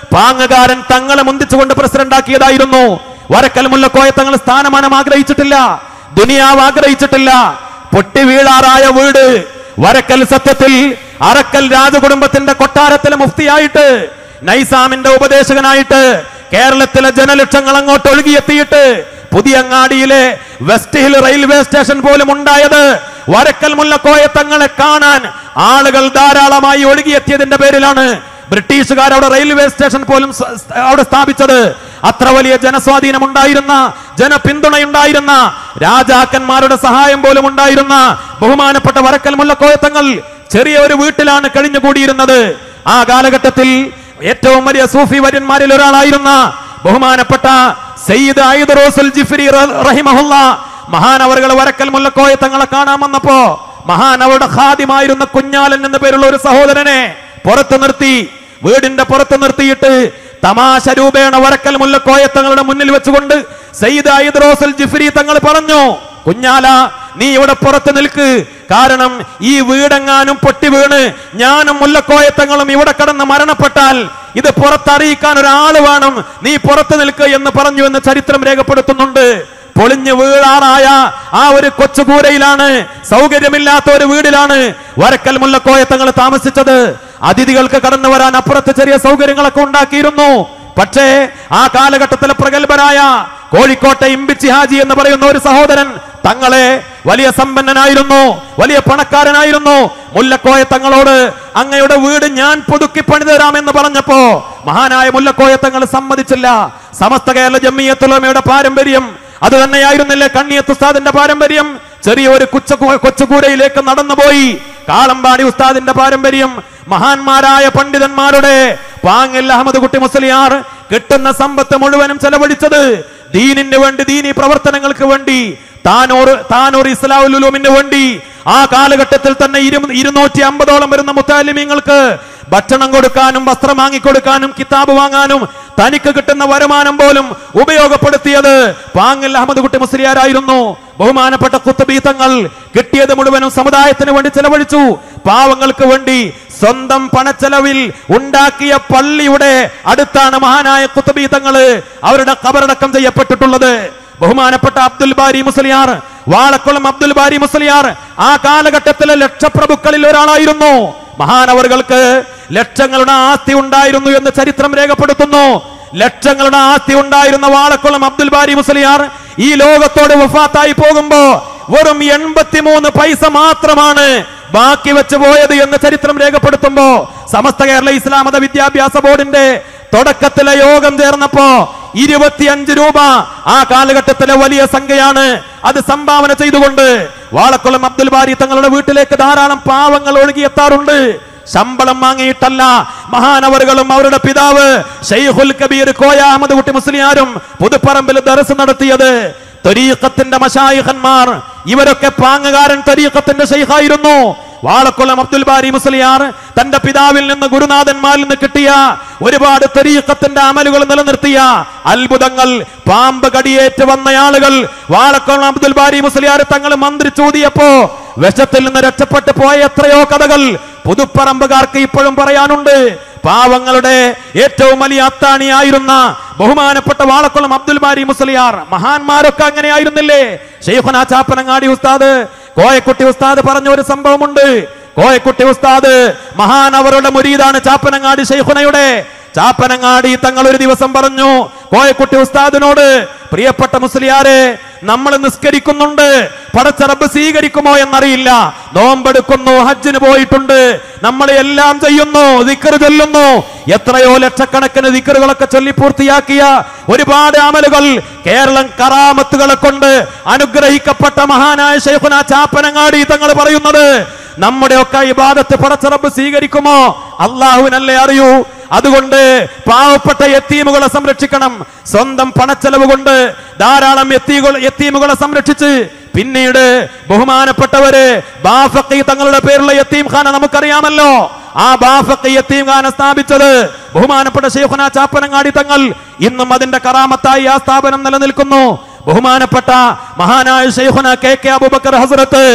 പാങ്ങുകാരൻ തങ്ങളെ മുന്തിച്ചുകൊണ്ട് പ്രസിഡന്റ് ആക്കിയതായിരുന്നു വരക്കൽ മുല്ലക്കോയ തങ്ങൾ സ്ഥാനമാനം ആഗ്രഹിച്ചിട്ടില്ല ദുനിയാവ് ആഗ്രഹിച്ചിട്ടില്ല പൊട്ടി വീഴാറായ വീട് വരക്കൽ സത്യത്തിൽ അറക്കൽ രാജകുടുംബത്തിന്റെ കൊട്ടാരത്തിലെ മുഫ്തിയായിട്ട് നൈസാമിന്റെ ഉപദേശകനായിട്ട് കേരളത്തിലെ ജനലക്ഷങ്ങൾ അങ്ങോട്ട് ഒഴുകിയെത്തിയിട്ട് പുതിയങ്ങാടിയിലെ വെസ്റ്റ് ഹിൽ റെയിൽവേ സ്റ്റേഷൻ പോലും ഉണ്ടായത് വരക്കൽ മുല്ലക്കോയ തങ്ങളെ കാണാൻ ആളുകൾ ധാരാളമായി ഒഴുകിയെത്തിയതിന്റെ പേരിലാണ് ബ്രിട്ടീഷുകാർ അവിടെ റെയിൽവേ സ്റ്റേഷൻ പോലും സ- സ് അവിടെ സ്ഥാപിച്ചത് അത്ര വലിയ ജനസ്വാധീനം ഉണ്ടായിരുന്ന ജനപിന്തുണയുണ്ടായിരുന്ന രാജാക്കന്മാരുടെ സഹായം പോലും ഉണ്ടായിരുന്ന ബഹുമാനപ്പെട്ട വരക്കൽ മുല്ലക്കോയത്തങ്ങൾ ചെറിയ ഒരു വീട്ടിലാണ് കഴിഞ്ഞുകൂടിയിരുന്നത് ആ കാലഘട്ടത്തിൽ ഏറ്റവും വലിയ സൂഫി വര്യന്മാരിൽ ഒരാളായിരുന്ന ബഹുമാനപ്പെട്ട സയ്യിദ് ഐദ് റോസുൽ ജിഫ്രി റ- റഹിമഹുല്ല മഹാനവറുകൾ വരക്കൽ മുല്ലക്കോയ തങ്ങളെ കാണാൻ വന്നപ്പോ മഹാനവരുടെ ഖാദിമായിരുന്ന കുഞ്ഞാലൻ എന്ന പേരുള്ള ഒരു സഹോദരനെ പുറത്തു നിർത്തി വീടിന്റെ പുറത്ത് നിർത്തിയിട്ട് തമാശ രൂപേണ വരക്കൽ മുല്ലക്കോയ തങ്ങളുടെ മുന്നിൽ വെച്ചുകൊണ്ട് സയ്യിദ് ഐദ് റോസുൽ ജിഫ്രി തങ്ങൾ പറഞ്ഞു കുഞ്ഞാല നീ ഇവിടെ പുറത്ത് നിൽക്ക് കാരണം ഈ വീടെങ്ങാനും പൊട്ടി വീണ് ഞാനും മുല്ലക്കോയത്തങ്ങളും ഇവിടെ കിടന്ന് മരണപ്പെട്ടാൽ ഇത് പുറത്തറിയിക്കാൻ ഒരാള് വേണം നീ പുറത്ത് നിൽക്ക് എന്ന് പറഞ്ഞു എന്ന് ചരിത്രം രേഖപ്പെടുത്തുന്നുണ്ട് പൊളിഞ്ഞു വീഴാറായ ആ ഒരു കൊച്ചുകൂരയിലാണ് സൗകര്യമില്ലാത്ത ഒരു വീടിലാണ് വരക്കൽ മുല്ലക്കോയത്തങ്ങൾ താമസിച്ചത് അതിഥികൾക്ക് കടന്നു വരാൻ അപ്പുറത്ത് ചെറിയ സൗകര്യങ്ങളൊക്കെ ഉണ്ടാക്കിയിരുന്നു പക്ഷേ ആ കാലഘട്ടത്തിലെ പ്രഗത്ഭരായ കോഴിക്കോട്ടെ ഇമ്പിച്ചി ഹാജി എന്ന് പറയുന്ന ഒരു സഹോദരൻ തങ്ങളെ വലിയ സമ്പന്നനായിരുന്നു വലിയ പണക്കാരനായിരുന്നു മുല്ലക്കോയ തങ്ങളോട് അങ്ങയുടെ വീട് ഞാൻ പുതുക്കി പണിതു തരാമെന്ന് പറഞ്ഞപ്പോ മഹാനായ മുല്ലക്കോയ തങ്ങൾ സമ്മതിച്ചില്ല സമസ്ത കേരള ജമ്മിയത്തുലമയുടെ പാരമ്പര്യം അത് തന്നെയായിരുന്നില്ലേ കണ്ണിയത്ത് ഉസ്താദിന്റെ പാരമ്പര്യം ചെറിയ ഒരു കൊച്ചു കൊച്ചുകൂരയിലേക്ക് നടന്നുപോയി കാളമ്പാടി ഉസ്താദിന്റെ പാരമ്പര്യം മഹാന്മാരായ പണ്ഡിതന്മാരുടെ പാങ്ങിൽ അഹമ്മദ് കുട്ടി മുസ്ലിയാർ കിട്ടുന്ന സമ്പത്ത് മുഴുവനും ചെലവഴിച്ചത് ദീനിന് വേണ്ടി ദീനി പ്രവർത്തനങ്ങൾക്ക് വേണ്ടി താനൂർ താനൂർ ഇസ്ലാമുലുലൂമിന് വേണ്ടി ആ കാലഘട്ടത്തിൽ തന്നെ ഇരു- ഇരുന്നൂറ്റി അമ്പതോളം വരുന്ന മുത്താലിമീങ്ങൾക്ക് ഭക്ഷണം കൊടുക്കാനും വസ്ത്രം വാങ്ങിക്കൊടുക്കാനും കിതാബ് വാങ്ങാനും തനിക്ക് കിട്ടുന്ന വരുമാനം പോലും ഉപയോഗപ്പെടുത്തിയത് പാങ്ങൽ അഹമ്മദ് കുട്ടി മുസ്ലിയാരായിരുന്നു ബഹുമാനപ്പെട്ട കുത്തുബീത്തങ്ങൾ കിട്ടിയത് മുഴുവനും സമുദായത്തിന് വേണ്ടി ചെലവഴിച്ചു പാവങ്ങൾക്ക് വേണ്ടി സ്വന്തം പണച്ചെലവിൽ ഉണ്ടാക്കിയ പള്ളിയുടെ അടുത്താണ് മഹാനായ കുത്തുബീത്തങ്ങള് അവരുടെ കബറടക്കം ചെയ്യപ്പെട്ടിട്ടുള്ളത് ബഹുമാനപ്പെട്ട അബ്ദുൽ ബാരി മുസ്ലിയാർ വാളക്കുളം അബ്ദുൽ ബാരി മുസ്ലിയാർ ആ കാലഘട്ടത്തിലെ ലക്ഷപ്രഭുക്കളിൽ ഒരാളായിരുന്നു മഹാനവറുകൾക്ക് ലക്ഷങ്ങളുടെ ആസ്തി ഉണ്ടായിരുന്നു എന്ന് ചരിത്രം രേഖപ്പെടുത്തുന്നു ലക്ഷങ്ങളുടെ ആസ്തി ഉണ്ടായിരുന്ന വാളക്കുളം അബ്ദുൽ ബാരി മുസ്ലിയാർ ഈ ലോകത്തോട് വഫാത്തായി പോകുമ്പോ വെറും എൺപത്തിമൂന്ന് പൈസ മാത്രമാണ് ബാക്കി വെച്ച് പോയത് എന്ന് ചരിത്രം രേഖപ്പെടുത്തുമ്പോ സമസ്ത കേരള ഇസ്ലാം മത വിദ്യാഭ്യാസ ബോർഡിന്റെ തുടക്കത്തിലെ യോഗം ചേർന്നപ്പോ ഇരുപത്തിയഞ്ച് രൂപ ആ കാലഘട്ടത്തിലെ വലിയ സംഖ്യയാണ് അത് സംഭാവന ചെയ്തുകൊണ്ട് വാളക്കുളം അബ്ദുൽ ബാരി തങ്ങളുടെ വീട്ടിലേക്ക് ധാരാളം പാവങ്ങൾ ഒഴുകിയെത്താറുണ്ട് ശമ്പളം വാങ്ങിയിട്ടല്ല മഹാനവറുകളും അവരുടെ പിതാവ് ഷെയ്ഖുൽ കബീർ കോയ അഹമ്മദ് കുട്ടി മുസ്ലിയാരും പുതുപ്പറമ്പിൽ ദർസ് നടത്തിയത് ത്വരീഖത്തിന്റെ മഷായിഖന്മാർ ഇവരൊക്കെ പാങ്ങുകാരൻ ത്വരീഖത്തിന്റെ ഷെയ്ഖായിരുന്നു വാളക്കുളം അബ്ദുൽ ബാരി മുസ്ലിയാർ തന്റെ പിതാവിൽ നിന്ന് ഗുരുനാഥന്മാരിൽ നിന്ന് കിട്ടിയ ഒരുപാട് തെരീക്കത്തിന്റെ അമലുകൾ നിലനിർത്തിയ അത്ഭുതങ്ങൾ പാമ്പ് കടിയേറ്റ് വന്ന ആളുകൾ വാളക്കുളം അബ്ദുൽ ബാരി മുസ്ലിയാർ തങ്ങൾ മന്ത്രി ചൂതിയപ്പോ വിഷത്തിൽ നിന്ന് രക്ഷപ്പെട്ടു പോയ എത്രയോ കഥകൾ പുതുപ്പറമ്പുകാർക്ക് ഇപ്പോഴും പറയാനുണ്ട് പാവങ്ങളുടെ ഏറ്റവും വലിയ അത്താണിയായിരുന്ന ബഹുമാനപ്പെട്ട വാളക്കുളം അബ്ദുൽ ബാരി മുസ്ലിയാർ മഹാന്മാരൊക്കെ അങ്ങനെയായിരുന്നില്ലേ ഷെയ്ഖുന ചാപ്പനങ്ങാടി ഉസ്താദ് കോയക്കുട്ടി ഉസ്താദ് പറഞ്ഞ ഒരു സംഭവമുണ്ട് കോയക്കുട്ടി ഉസ്താദ് മഹാനവരുടെ മുരീദാണ് ചാപ്പനങ്ങാടി ഷെയ്ഖുനയുടെ ചാപ്പനങ്ങാടി തങ്ങൾ ഒരു ദിവസം പറഞ്ഞു കോയക്കുട്ടി ഉസ്താദിനോട് പ്രിയപ്പെട്ട മുസ്ലിയാരെ നമ്മൾ നിസ്കരിക്കുന്നുണ്ട് പടച്ചറബ് സ്വീകരിക്കുമോ എന്നറിയില്ല നോമ്പെടുക്കുന്നു ഹജ്ജിന് പോയിട്ടുണ്ട് നമ്മൾ എല്ലാം ചെയ്യുന്നു ദിക്കർ ചൊല്ലുന്നു എത്രയോ ലക്ഷക്കണക്കിന് ദിക്കറുകളൊക്കെ ചൊല്ലി പൂർത്തിയാക്കിയ ഒരുപാട് അമലുകൾ കേരളം കറാമത്തുകളെ കൊണ്ട് അനുഗ്രഹിക്കപ്പെട്ട മഹാനായ ഷെയ്ഖുന ചാപ്പനങ്ങാടി തങ്ങൾ പറയുന്നത് നമ്മുടെ ഒക്കെ ഇബാദത്ത് പടച്ചറബ് സ്വീകരിക്കുമോ അള്ളാഹുവിനല്ലേ അറിയൂ അതുകൊണ്ട് പാവപ്പെട്ട എത്തീമുകളെ സംരക്ഷിക്കണം സ്വന്തം പണച്ചെലവ് കൊണ്ട് ധാരാളം എത്തീകൾ എത്തീമുകളെ സംരക്ഷിച്ച് പിന്നീട് ബഹുമാനപ്പെട്ടവര് ബാഫക്കി തങ്ങളുടെ പേരുള്ള യത്തീം ഖാന നമുക്കറിയാമല്ലോ ആ ബാഫക്കി യത്തീം ഖാന സ്ഥാപിച്ചത് ബഹുമാനപ്പെട്ട ഷെയ്ഖുന ചാപ്പനങ്ങാടി തങ്ങൾ ഇന്നും അതിന്റെ കറാമത്തായി ആ സ്ഥാപനം നിലനിൽക്കുന്നു ബഹുമാനപ്പെട്ട മഹാനായ ഷെയ്ഖുന കെ കെ അബൂബക്കർ ഹസ്രത്ത്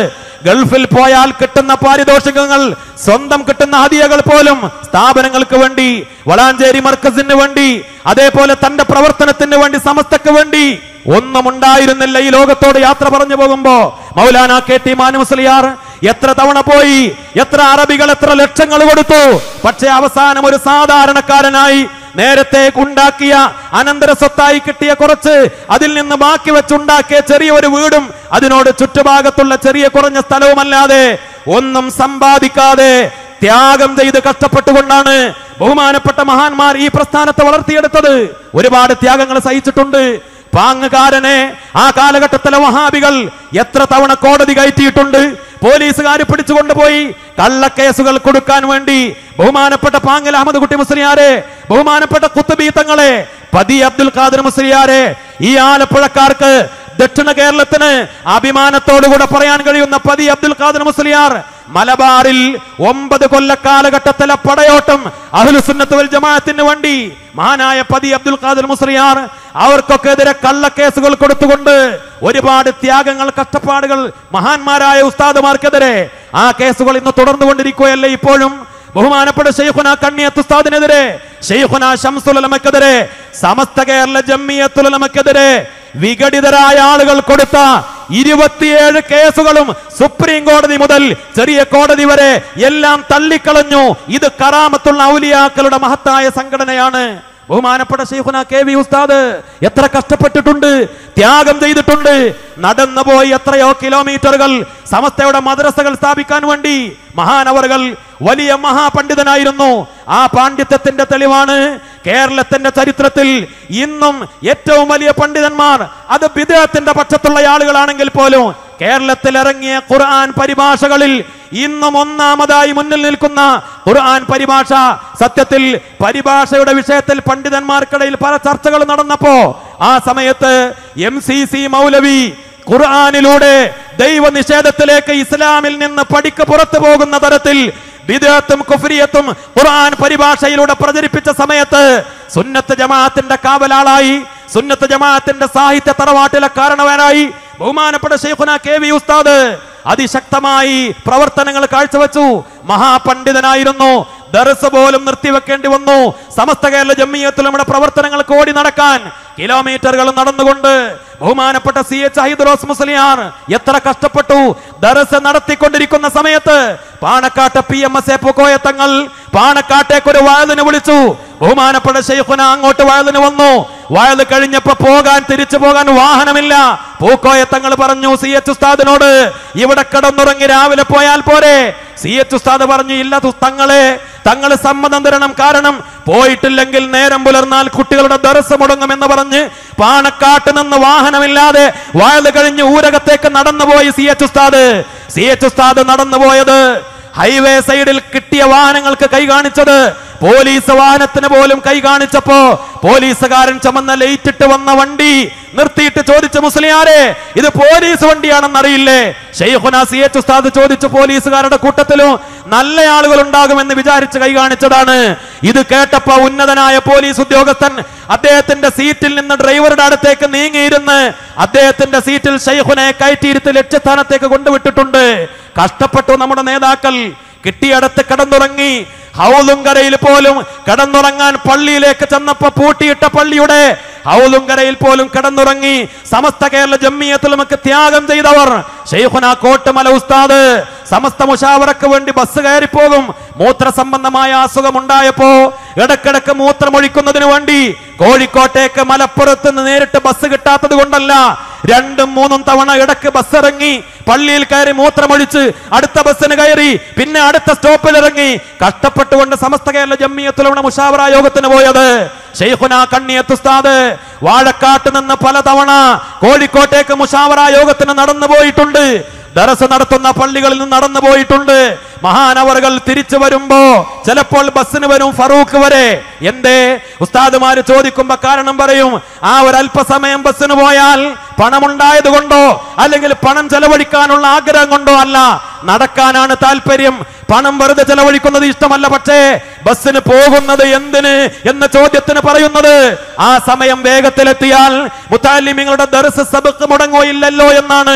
ഗൾഫിൽ പോയാൽ കിട്ടുന്ന പാരിതോഷികങ്ങൾ സ്വന്തം കിട്ടുന്ന ഹദിയകൾ പോലും സ്ഥാപനങ്ങൾക്ക് വേണ്ടി വളാഞ്ചേരി മർക്കസിന് വേണ്ടി അതേപോലെ തന്റെ പ്രവർത്തനത്തിന് വേണ്ടി സമസ്തക്ക് വേണ്ടി ഒന്നും ഉണ്ടായിരുന്നില്ല ഈ ലോകത്തോട് യാത്ര പറഞ്ഞു പോകുമ്പോ മൗലാന കെ ടി മാനുസ്ലിയാർ എത്ര തവണ പോയി എത്ര അറബികൾ എത്ര ലക്ഷങ്ങൾ കൊടുത്തു പക്ഷെ അവസാനം ഒരു സാധാരണക്കാരനായി നേരത്തെ ഉണ്ടാക്കിയ അനന്തര സ്വത്തായി കിട്ടിയ കുറച്ച് അതിൽ നിന്ന് ബാക്കി വെച്ചുണ്ടാക്കിയ ചെറിയ ഒരു വീടും അതിനോട് ചുറ്റുഭാഗത്തുള്ള ചെറിയ കുറഞ്ഞ സ്ഥലവുമല്ലാതെ ഒന്നും സമ്പാദിക്കാതെ ത്യാഗം ചെയ്ത് കഷ്ടപ്പെട്ടുകൊണ്ടാണ് ബഹുമാനപ്പെട്ട മഹാന്മാർ ഈ പ്രസ്ഥാനത്തെ വളർത്തിയെടുത്തത് ഒരുപാട് ത്യാഗങ്ങൾ സഹിച്ചിട്ടുണ്ട് പാങ്ങുകാരനെ ആ കാലഘട്ടത്തിലെ വഹാബികൾ എത്ര തവണ കോടതി കയറ്റിയിട്ടുണ്ട് പോലീസുകാർ പിടിച്ചുകൊണ്ടുപോയി കള്ളക്കേസുകൾ കൊടുക്കാൻ വേണ്ടി ബഹുമാനപ്പെട്ട പാങ്ങൽ അഹമ്മദ് കുട്ടി മുസ്ലിയാരെ ബഹുമാനപ്പെട്ട കുത്തുബി തങ്ങളെ പതി അബ്ദുൽ ഖാദർ മുസ്ലിയാരെ ഈ ആലപ്പുഴക്കാർക്ക് ദക്ഷിണ കേരളത്തിന് അഭിമാനത്തോടുകൂടെ പറയാൻ കഴിയുന്ന പതി അബ്ദുൽ ഖാദർ മുസ്ലിയാർ മലബാറിൽ ഒമ്പത് കൊല്ല കാലഘട്ടത്തിലെ പടയോട്ടം അഹ്ലുസുന്നത്ത് വൽ ജമാഅത്തിന് വേണ്ടി മഹാനായ പതി അബ്ദുൽ ഖാദർ മുസ്ലിയാർ അവർക്കൊക്കെ എതിരെ കള്ളക്കേസുകൾ കൊടുത്തുകൊണ്ട് ഒരുപാട് ത്യാഗങ്ങൾ കഷ്ടപ്പാടുകൾ മഹാന്മാരായ ഉസ്താദുമാർക്കെതിരെ ആ കേസുകൾ ഇന്ന് തുടർന്നുകൊണ്ടിരിക്കുകയല്ലേ ഇപ്പോഴും ബഹുമാനപ്പെട്ട ഷെയ്ഖുന കണ്ണിയത്ത് ഉസ്താദിനെതിരെ ഷെയ്ഖുന ഷംസുലമക്കെതിരെ സമസ്ത കേരള ജമ്മിയത്തുലമക്കെതിരെ വിഘടിതരായ ആളുകൾ കൊടുത്ത ഇരുപത്തിയേഴ് കേസുകളും സുപ്രീം കോടതി മുതൽ ചെറിയ കോടതി വരെ എല്ലാം തള്ളിക്കളഞ്ഞു ഇത് കറാമത്തുള്ള ഔലിയാക്കളുടെ മഹത്തായ സംഘടനയാണ് ബഹുമാനപ്പെട്ട ഷെയ്ഖുന കെ വി ഉസ്താദ് എത്ര കഷ്ടപ്പെട്ടിട്ടുണ്ട് ത്യാഗം ചെയ്തിട്ടുണ്ട് നടന്നു പോയി എത്രയോ കിലോമീറ്ററുകൾ സമസ്തയുടെ മദ്രസകൾ സ്ഥാപിക്കാൻ വേണ്ടി മഹാനവറുകൾ വലിയ മഹാപണ്ഡിതനായിരുന്നു ആ പാണ്ഡിത്യത്തിന്റെ തെളിവാണ് കേരളത്തിന്റെ ചരിത്രത്തിൽ ഇന്നും ഏറ്റവും വലിയ പണ്ഡിതന്മാർ അത് വിദേഹത്തിന്റെ പക്ഷത്തുള്ള ആളുകളാണെങ്കിൽ പോലും കേരളത്തിൽ ഇറങ്ങിയ ഖുർആൻ പരിഭാഷകളിൽ ഇന്നും ഒന്നാമതായി മുന്നിൽ നിൽക്കുന്ന ഖുർആൻ പരിഭാഷ സത്യത്തിൽ പരിഭാഷയുടെ വിഷയത്തിൽ പണ്ഡിതന്മാർക്കിടയിൽ പല ചർച്ചകൾ നടന്നപ്പോ ആ സമയത്ത് എം സി സി മൗലവി ഖുർആാനിലൂടെ ദൈവനിഷേധത്തിലേക്ക് ഇസ്ലാമിൽ നിന്ന് പടിക്ക് പുറത്തു പോകുന്ന തരത്തിൽ വിദേഹത്തും കുഫ്രിയത്തും ഖുർആൻ പരിഭാഷയിലൂടെ പ്രചരിപ്പിച്ച സമയത്ത് സുന്നത്ത് ജമാഅത്തിന്റെ കാവലാളായി സുന്നത്ത് ജമാഅത്തിന്റെ സാഹിത്യ തറവാട്ടിലെ കാരണവനായി ബഹുമാനപ്പെട്ട ഷെയ്ഖുന കെ വി ഉസ്താദ് അതിശക്തമായി പ്രവർത്തനങ്ങൾ കാഴ്ചവെച്ചു മഹാപണ്ഡിതനായിരുന്നു ദർസ് പോലും നിർത്തിവെക്കേണ്ടി വന്നു സമസ്ത കേരള ജമ്മിയത്തിൽ നമ്മുടെ പ്രവർത്തനങ്ങൾക്ക് ഓടി നടക്കാൻ കിലോമീറ്ററുകൾ നടന്നുകൊണ്ട് ബഹുമാനപ്പെട്ട സി എച്ച് ഹൈദുറോസ് മുസ്ലിയാർ എത്ര കഷ്ടപ്പെട്ടു ദർസ് നടത്തിക്കൊണ്ടിരിക്കുന്ന സമയത്ത് Panakkad P M S A Pookoya Thangal പാണക്കാട്ടേക്ക് ഒരു വയലിന് വിളിച്ചു ബഹുമാനപ്പെട്ട ഷെയ്ഖുന അങ്ങോട്ട് വയലിന് വന്നു വയൽ കഴിഞ്ഞപ്പോ പോകാൻ തിരിച്ചു പോകാൻ വാഹനമില്ല പൂക്കോയ തങ്ങൾ പറഞ്ഞു സി എച്ച് ഉസ്താദിനോട് ഇവിടെ കിടന്നുറങ്ങി രാവിലെ പോയാൽ പോരെ സി എച്ച് ഉസ്താദ് പറഞ്ഞു ഇല്ല തു- തങ്ങളെ തങ്ങൾ സമ്മതം തരണം കാരണം പോയിട്ടില്ലെങ്കിൽ നേരം പുലർന്നാൽ കുട്ടികളുടെ ദർസ് മുടങ്ങുമെന്ന് പറഞ്ഞ് പാണക്കാട്ട് നിന്ന് വാഹനമില്ലാതെ വയൽ കഴിഞ്ഞ് ഊരകത്തേക്ക് നടന്നുപോയി സി എച്ച് ഉസ്താദ് സി എച്ച് ഉസ്താദ് നടന്നുപോയത് ഹൈവേ സൈഡിൽ കിട്ടിയ വാഹനങ്ങൾക്ക് കൈ കാണിച്ചത് പോലീസ് വാഹനത്തിന് പോലും കൈ കാണിച്ചപ്പോ പോലീസുകാരൻ ചുമന്ന ലൈറ്റിട്ട് വന്ന വണ്ടി നിർത്തിയിട്ട് ചോദിച്ചു മുസ്ലിയാരെ ഇത് പോലീസ് വണ്ടിയാണെന്ന് അറിയില്ലേ ഷെയ്ഖുന സി എച്ച് ഉസ്താദ് ചോദിച്ചു പോലീസുകാരുടെ കൂട്ടത്തിലും നല്ല ആളുകൾ ഉണ്ടാകുമെന്ന് വിചാരിച്ച് കൈ കാണിച്ചതാണ് ഇത് കേട്ടപ്പോ ഉന്നതനായ പോലീസ് ഉദ്യോഗസ്ഥൻ അദ്ദേഹത്തിന്റെ സീറ്റിൽ നിന്ന് ഡ്രൈവറുടെ അടുത്തേക്ക് നീങ്ങിയിരുന്ന് അദ്ദേഹത്തിന്റെ സീറ്റിൽ ഷെയ്ഖുനെ കയറ്റിയിരുത്ത് ലക്ഷ്യസ്ഥാനത്തേക്ക് കൊണ്ടുവിട്ടിട്ടുണ്ട് കഷ്ടപ്പെട്ടു നമ്മുടെ നേതാക്കൾ കിട്ടിയടത്ത് കിടന്നുറങ്ങി ഹൗലുങ്കരയിൽ പോലും കിടന്നുറങ്ങാൻ പള്ളിയിലേക്ക് ചെന്നപ്പോ പൂട്ടിയിട്ട പള്ളിയുടെ ഹൗലുങ്കരയിൽ പോലും കിടന്നുറങ്ങി സമസ്ത കേരള ജമ്മിയത്തിൽ നമുക്ക് ത്യാഗം ചെയ്തവർ ഷെയ്ഖുന കോട്ടുമല ഉസ്താദ് സമസ്ത മുഷാവറക്ക് വേണ്ടി ബസ് കയറി പോകും മൂത്ര സംബന്ധമായ അസുഖം ഉണ്ടായപ്പോ ഇടക്കിടക്ക് മൂത്രമൊഴിക്കുന്നതിന് വേണ്ടി കോഴിക്കോട്ടേക്ക് മലപ്പുറത്ത് നിന്ന് നേരിട്ട് ബസ് കിട്ടാത്തത് കൊണ്ടല്ല രണ്ടും മൂന്നും തവണ ഇടക്ക് ബസ് ഇറങ്ങി പള്ളിയിൽ കയറി മൂത്രമൊഴിച്ച് അടുത്ത ബസ്സിന് കയറി പിന്നെ അടുത്ത സ്റ്റോപ്പിൽ ഇറങ്ങി കഷ്ടപ്പെട്ടുകൊണ്ട് സമസ്ത കേരള ജമ്മിയത്തിലൂടെ മുഷാവറ യോഗത്തിന് പോയത് ഷെയ്ഖുന കണ്ണിയത്ത് ഉസ്താദ് വാഴക്കാട്ട് നിന്ന് പലതവണ കോഴിക്കോട്ടേക്ക് മുഷാവറ യോഗത്തിന് നടന്നു പോയിട്ടുണ്ട് ദറസ് നടത്തുന്ന പള്ളികളിൽ നിന്ന് നടന്നു പോയിട്ടുണ്ട് മഹാനവറുകൾ തിരിച്ചു വരുമ്പോ ചിലപ്പോൾ ബസ്സിന് വരും ഫറൂഖ് വരെ എന്തേ ഉസ്താദുമാര് ചോദിക്കുമ്പോ കാരണം പറയും ആ ഒരു അല്പസമയം ബസ്സിന് പോയാൽ പണമുണ്ടായത് കൊണ്ടോ അല്ലെങ്കിൽ പണം ചെലവഴിക്കാനുള്ള ആഗ്രഹം കൊണ്ടോ അല്ല നടക്കാനാണ് താല്പര്യം പണം വെറുതെ ചെലവഴിക്കുന്നത് ഇഷ്ടമല്ല പക്ഷേ ബസ്സിന് പോകുന്നത് എന്തിന് എന്ന ചോദ്യത്തിന് പറയുന്നത് ആ സമയം വേഗത്തിലെത്തിയാൽ മുത്താലിമിങ്ങളുടെ ദർസ് സബക്ക് മുടങ്ങോ ഇല്ലല്ലോ എന്നാണ്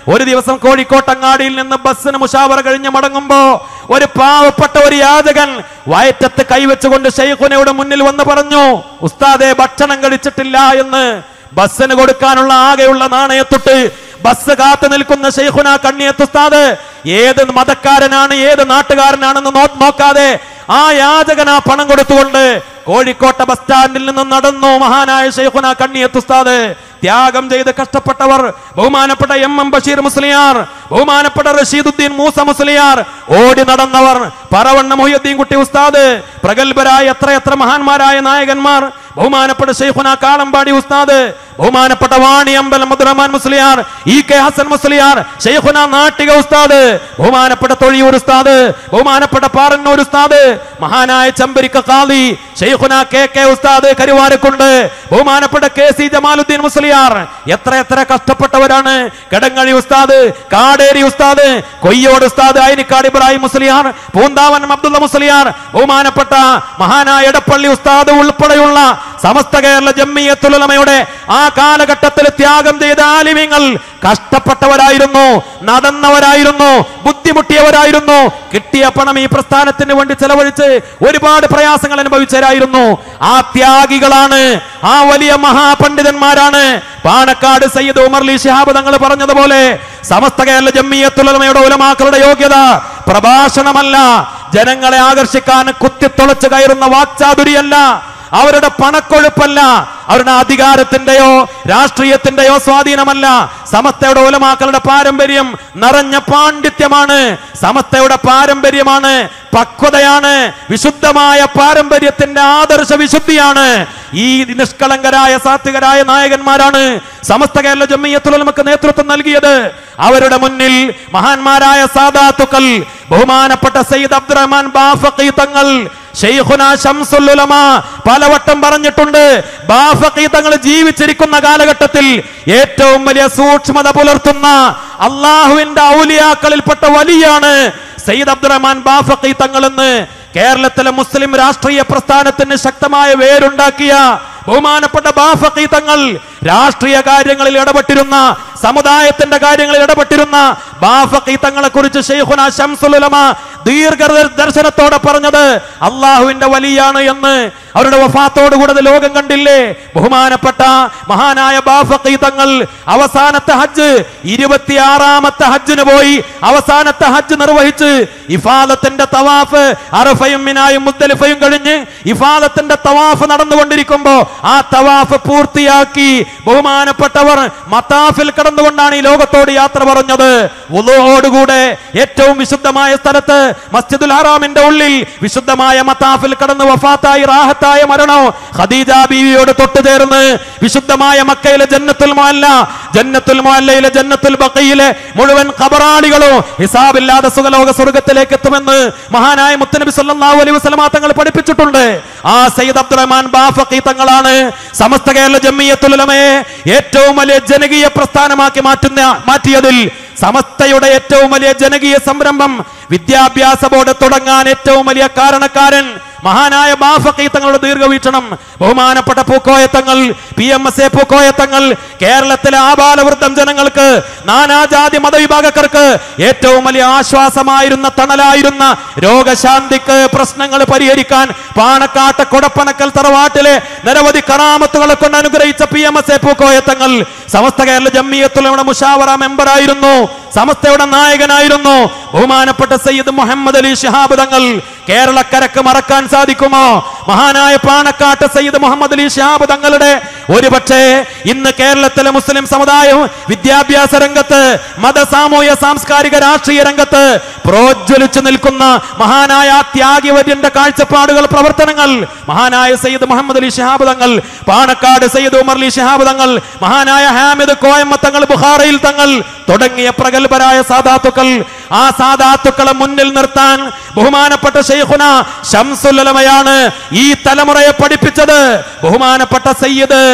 ഒരു ദിവസം കോഴിക്കോട്ടങ്ങാടിയിൽ നിന്ന് ബസ്സിന് മുഷാവറ കഴിഞ്ഞ് മടങ്ങുമ്പോ ഒരു പാവപ്പെട്ട ഒരു യാചകൻ വയറ്റത്ത് കൈവച്ചുകൊണ്ട് ഷെയ്ഖുനയുടെ മുന്നിൽ വന്ന് പറഞ്ഞു ഉസ്താദെ ഭക്ഷണം കഴിച്ചിട്ടില്ല എന്ന് ബസ്സിന് കൊടുക്കാനുള്ള ആകെയുള്ള നാണയത്തൊട്ട് ബസ് കാത്തു നിൽക്കുന്ന ഷെയ്ഖുന കണ്ണിയത്ത് ഉസ്താദ് ഏത് മതക്കാരനാണ് ഏത് നാട്ടുകാരനാണെന്ന് നോ- നോക്കാതെ ആ യാചകൻ ആ പണം കൊടുത്തുകൊണ്ട് കോഴിക്കോട്ടെ ബസ് സ്റ്റാൻഡിൽ നിന്ന് നടന്നു മഹാനായ ഷെയ്ഖുന കണ്ണിയത്ത് ഉസ്താദ് ത്യാഗം ചെയ്ത് കഷ്ടപ്പെട്ടവർ ബഹുമാനപ്പെട്ട എം എം ബഷീർ മുസ്ലിയാർ ബഹുമാനപ്പെട്ട റഷീദുദ്ദീൻ മൂസ മുസ്ലിയാർ ഓടി നടന്നവർ പറവണ്ണ മൊഹിയുദ്ദീൻ കുട്ടി ഉസ്താദ് പ്രഗത്ഭരായ എത്രയെത്ര മഹാന്മാരായ നായകന്മാർ ബഹുമാനപ്പെട്ട ഷെയ്ഖുന കാളമ്പാടി ഉസ്താദ് ബഹുമാനപ്പെട്ട Vaniyambalam Abdurahman Musliyar E K Hasan Musliyar ഷെയ്ഖുന നാട്ടിക ഉസ്താദ് ബഹുമാനപ്പെട്ട തൊഴിയൂർ ഉസ്താദ് ബഹുമാനപ്പെട്ട പാറന്നൂർ ഉസ്താദ് മഹാനായ ചമ്പരിക്ക കാളി ഷെയ്ഖുന കെ കെ ഉസ്താദ് കരുവാരക്കുണ്ട് ബഹുമാനപ്പെട്ട കെ സി ജമാലുദ്ദീൻ മുസ്ലിയാർ എത്ര എത്ര കഷ്ടപ്പെട്ടവരാണ് കടങ്ങഴി ഉസ്താദ് കാടേരി ഉസ്താദ് കൊയ്യോട് ഉസ്താദ് അയനിക്കാട് ഇബ്രാഹിം മുസ്ലിയാർ പൂന്താവനം അബ്ദുള്ള മുസ്ലിയാർ ബഹുമാനപ്പെട്ട മഹാനായ എടപ്പള്ളി ഉസ്താദ് ഉൾപ്പെടെയുള്ള സമസ്ത കേരള ജമ്മിയത്തുലമയുടെ ആ കാലഘട്ടത്തിൽ ത്യാഗം ചെയ്ത ആലിമ്യങ്ങൾ കഷ്ടപ്പെട്ടവരായിരുന്നു നടന്നവരായിരുന്നു ബുദ്ധിമുട്ടിയവരായിരുന്നു കിട്ടിയ പണം ഈ പ്രസ്ഥാനത്തിന് വേണ്ടി ചെലവഴിച്ച് ഒരുപാട് പ്രയാസങ്ങൾ അനുഭവിച്ചവരായിരുന്നു ആ ത്യാഗികളാണ് ആ വലിയ മഹാപണ്ഡിതന്മാരാണ് പാണക്കാട് സയ്യിദ് ഉമർലി ശിഹാബ് തങ്ങൾ പറഞ്ഞതുപോലെ സമസ്ത കേരള ജമ്മിയത്തുലമയുടെ ഉലമാക്കളുടെ യോഗ്യത പ്രഭാഷണമല്ല ജനങ്ങളെ ആകർഷിക്കാൻ കുത്തിത്തൊളച്ച് കയറുന്ന വാക്ചാതുരിയല്ല അവരുടെ പണക്കൊഴുപ്പല്ല അവരുടെ അധികാരത്തിന്റെയോ രാഷ്ട്രീയത്തിന്റെയോ സ്വാധീനമല്ല സമസ്തയുടെ ഉലമാക്കളുടെ പാരമ്പര്യം നിറഞ്ഞ പാണ്ഡിത്യമാണ് സമസ്തയുടെ പാരമ്പര്യമാണ് പക്വതയാണ് വിശുദ്ധമായ പാരമ്പര്യത്തിന്റെ ആദർശ വിശുദ്ധിയാണ് ഈ നിഷ്കളങ്കരായ സാത്വികരായ നായകന്മാരാണ് സമസ്ത കേരള ജമ്മിയത്തുലമക്ക് നേതൃത്വം നൽകിയത് അവരുടെ മുന്നിൽ മഹാന്മാരായ സാദാത്തുക്കൾ ബഹുമാനപ്പെട്ട സയ്യിദ് അബ്ദുറഹ്മാൻ ബാഫഖി തങ്ങൾ ഷെയ്ഖുന ശംസുൽ ഉലമ പലവട്ടം പറഞ്ഞിട്ടുണ്ട് ബാഫഖി തങ്ങൾ ജീവിച്ചിരിക്കുന്ന കാലഘട്ടത്തിൽ ഏറ്റവും വലിയ സൂക്ഷ്മത പുലർത്തുന്ന അള്ളാഹുവിന്റെ ഔലിയാക്കളിൽപ്പെട്ട വലിയാണ് സയ്യിദ് അബ്ദുറഹ്മാൻ ബാഫഖി തങ്ങൾ എന്ന് കേരളത്തിലെ മുസ്ലിം രാഷ്ട്രീയ പ്രസ്ഥാനത്തിന് ശക്തമായ വേരുണ്ടാക്കിയ ബഹുമാനപ്പെട്ട ബാഫഖി തങ്ങൾ രാഷ്ട്രീയ കാര്യങ്ങളിൽ ഇടപെട്ടിരുന്ന സമുദായത്തിന്റെ കാര്യങ്ങളിൽ ഇടപെട്ടിരുന്ന ബാഫഖി തങ്ങളെ കുറിച്ച് ഷെയ്ഖുന ശംസുലമ ദീർഘ ദർശനത്തോടെ പറഞ്ഞത് അള്ളാഹുവിന്റെ വലിയാണ് എന്ന് അവരുടെ വഫാത്തോടുകൂടെ ഇത് ലോകം കണ്ടില്ലേ ബഹുമാനപ്പെട്ട മഹാനായ ബാഫഖി തങ്ങൾ അവസാനത്തെ ഹജ്ജ് ഇരുപത്തിയാറാമത്തെ ഹജ്ജിന് പോയി അവസാനത്തെ ഹജ്ജ് നിർവഹിച്ച് ഇഫാദത്തിന്റെ തവാഫ് അറഫയും മിനായും മുസ്ദലിഫയും കഴിഞ്ഞ് ഇഫാദത്തിന്റെ തവാഫ് നടന്നുകൊണ്ടിരിക്കുമ്പോ ആ തവാഫ് പൂർത്തിയാക്കി ബഹുമാനപ്പെട്ടവർ മത്താഫിൽ കടന്നുകൊണ്ടാണ് ഈ ലോകത്തോട് യാത്ര പറഞ്ഞത് വുളുവോടുകൂടെ ഏറ്റവും വിശുദ്ധമായ സ്ഥലത്ത് മസ്ജിദുൽ ഹറാമിന്റെ ഉള്ളിൽ വിശുദ്ധമായ മത്താഫിൽ കടന്ന് വഫാത്തായി റാഹത്തായ മരണോ ഖദീജ ബീവിയോട് തൊട്ടു ചേർന്ന് വിശുദ്ധമായ മക്കയിലെ ജന്നത്തുൽ മുഅല്ല ജന്നത്തുൽ മുഅല്ലയിലെ ജന്നത്തുൽ ബഖയിലെ മുഴുവൻ ഖബറാളികളോ ഹിസാബില്ലാതെ സുഖലോക സ്വർഗത്തിലേക്ക് എത്തുമെന്ന് മഹാനായ മുത്തനബി സല്ലല്ലാഹു അലൈഹി വസല്ലമ തങ്ങൾ പഠിപ്പിച്ചിട്ടുണ്ട് ആ സയ്യിദ് അബ്ദുറഹ്മാൻ ബാഫഖി തങ്ങളാണ് സമസ്ത കേരള ജമ്മിയത്തുലമയെ ഏറ്റവും വലിയ ജനകീയ പ്രസ്ഥാനമാക്കി മാറ്റുന്ന മാറ്റിയതിൽ സമസ്തയുടെ ഏറ്റവും വലിയ ജനകീയ സംരംഭം വിദ്യാഭ്യാസ ബോർഡ് തുടങ്ങാൻ ഏറ്റവും വലിയ കാരണക്കാരൻ മഹാനായ ബാഫഖി തങ്ങളുടെ ദീർഘവീക്ഷണം ബഹുമാനപ്പെട്ട Pookoya Thangal P M S A Pookoya Thangal കേരളത്തിലെ ആബാലവൃദ്ധം ജനങ്ങൾക്ക് നാനാജാതി മതവിഭാഗക്കാർക്ക് ഏറ്റവും വലിയ ആശ്വാസമായിരുന്ന തണലായിരുന്ന രോഗശാന്തിക്ക് പ്രശ്നങ്ങൾ പരിഹരിക്കാൻ പാണക്കാട്ട് കൊടപ്പനക്കൽ തറവാട്ടിലെ നിരവധി കറാമത്തുകളെ കൊണ്ട് അനുഗ്രഹിച്ച P M S A Pookoya Thangal Samastha Kerala ജമ്മിയത്തുലയുടെ മുഷാവറ മെമ്പറായിരുന്നു സമസ്തയുടെ നായകനായിരുന്നു ബഹുമാനപ്പെട്ട സയ്യിദ് മുഹമ്മദ് അലി ശിഹാബ് തങ്ങൾ കേരളക്കരക്ക് മറക്കാൻ സാധിക്കുമോ മഹാനായ പാണക്കാട്ട് സയ്യിദ് മുഹമ്മദ് അലി ശിഹാബ് തങ്ങളുടെ ഒരു പക്ഷേ ഇന്ന് കേരളത്തിലെ മുസ്ലിം സമുദായം വിദ്യാഭ്യാസ രംഗത്ത് മത സാമൂഹ്യ സാംസ്കാരിക രാഷ്ട്രീയ രംഗത്ത് പ്രോജ്വലിച്ചു നിൽക്കുന്ന മഹാനായ ആ ത്യാഗിവര്യന്റെ കാഴ്ചപ്പാടുകൾ പ്രവർത്തനങ്ങൾ മഹാനായ സയ്യിദ് മുഹമ്മദ് അലി ശിഹാബ് തങ്ങൾ പാണക്കാട് സയ്യിദ് ഉമർ അലി ശിഹാബ് തങ്ങൾ മഹാനായ ഹാമിദ് കോയമ്മ തങ്ങൾ ബുഹാറയിൽ തങ്ങൾ തുടങ്ങിയ പ്രഗത്ഭരായ സാധാത്തുക്കൾ ആ സാധാത്തുക്കളെ മുന്നിൽ നിർത്താൻ ബഹുമാനപ്പെട്ട ഷെയ്ഖുന ഷംസുലമയാണ് ഈ തലമുറയെ പഠിപ്പിച്ചത് ബഹുമാനപ്പെട്ട സയ്യിദ്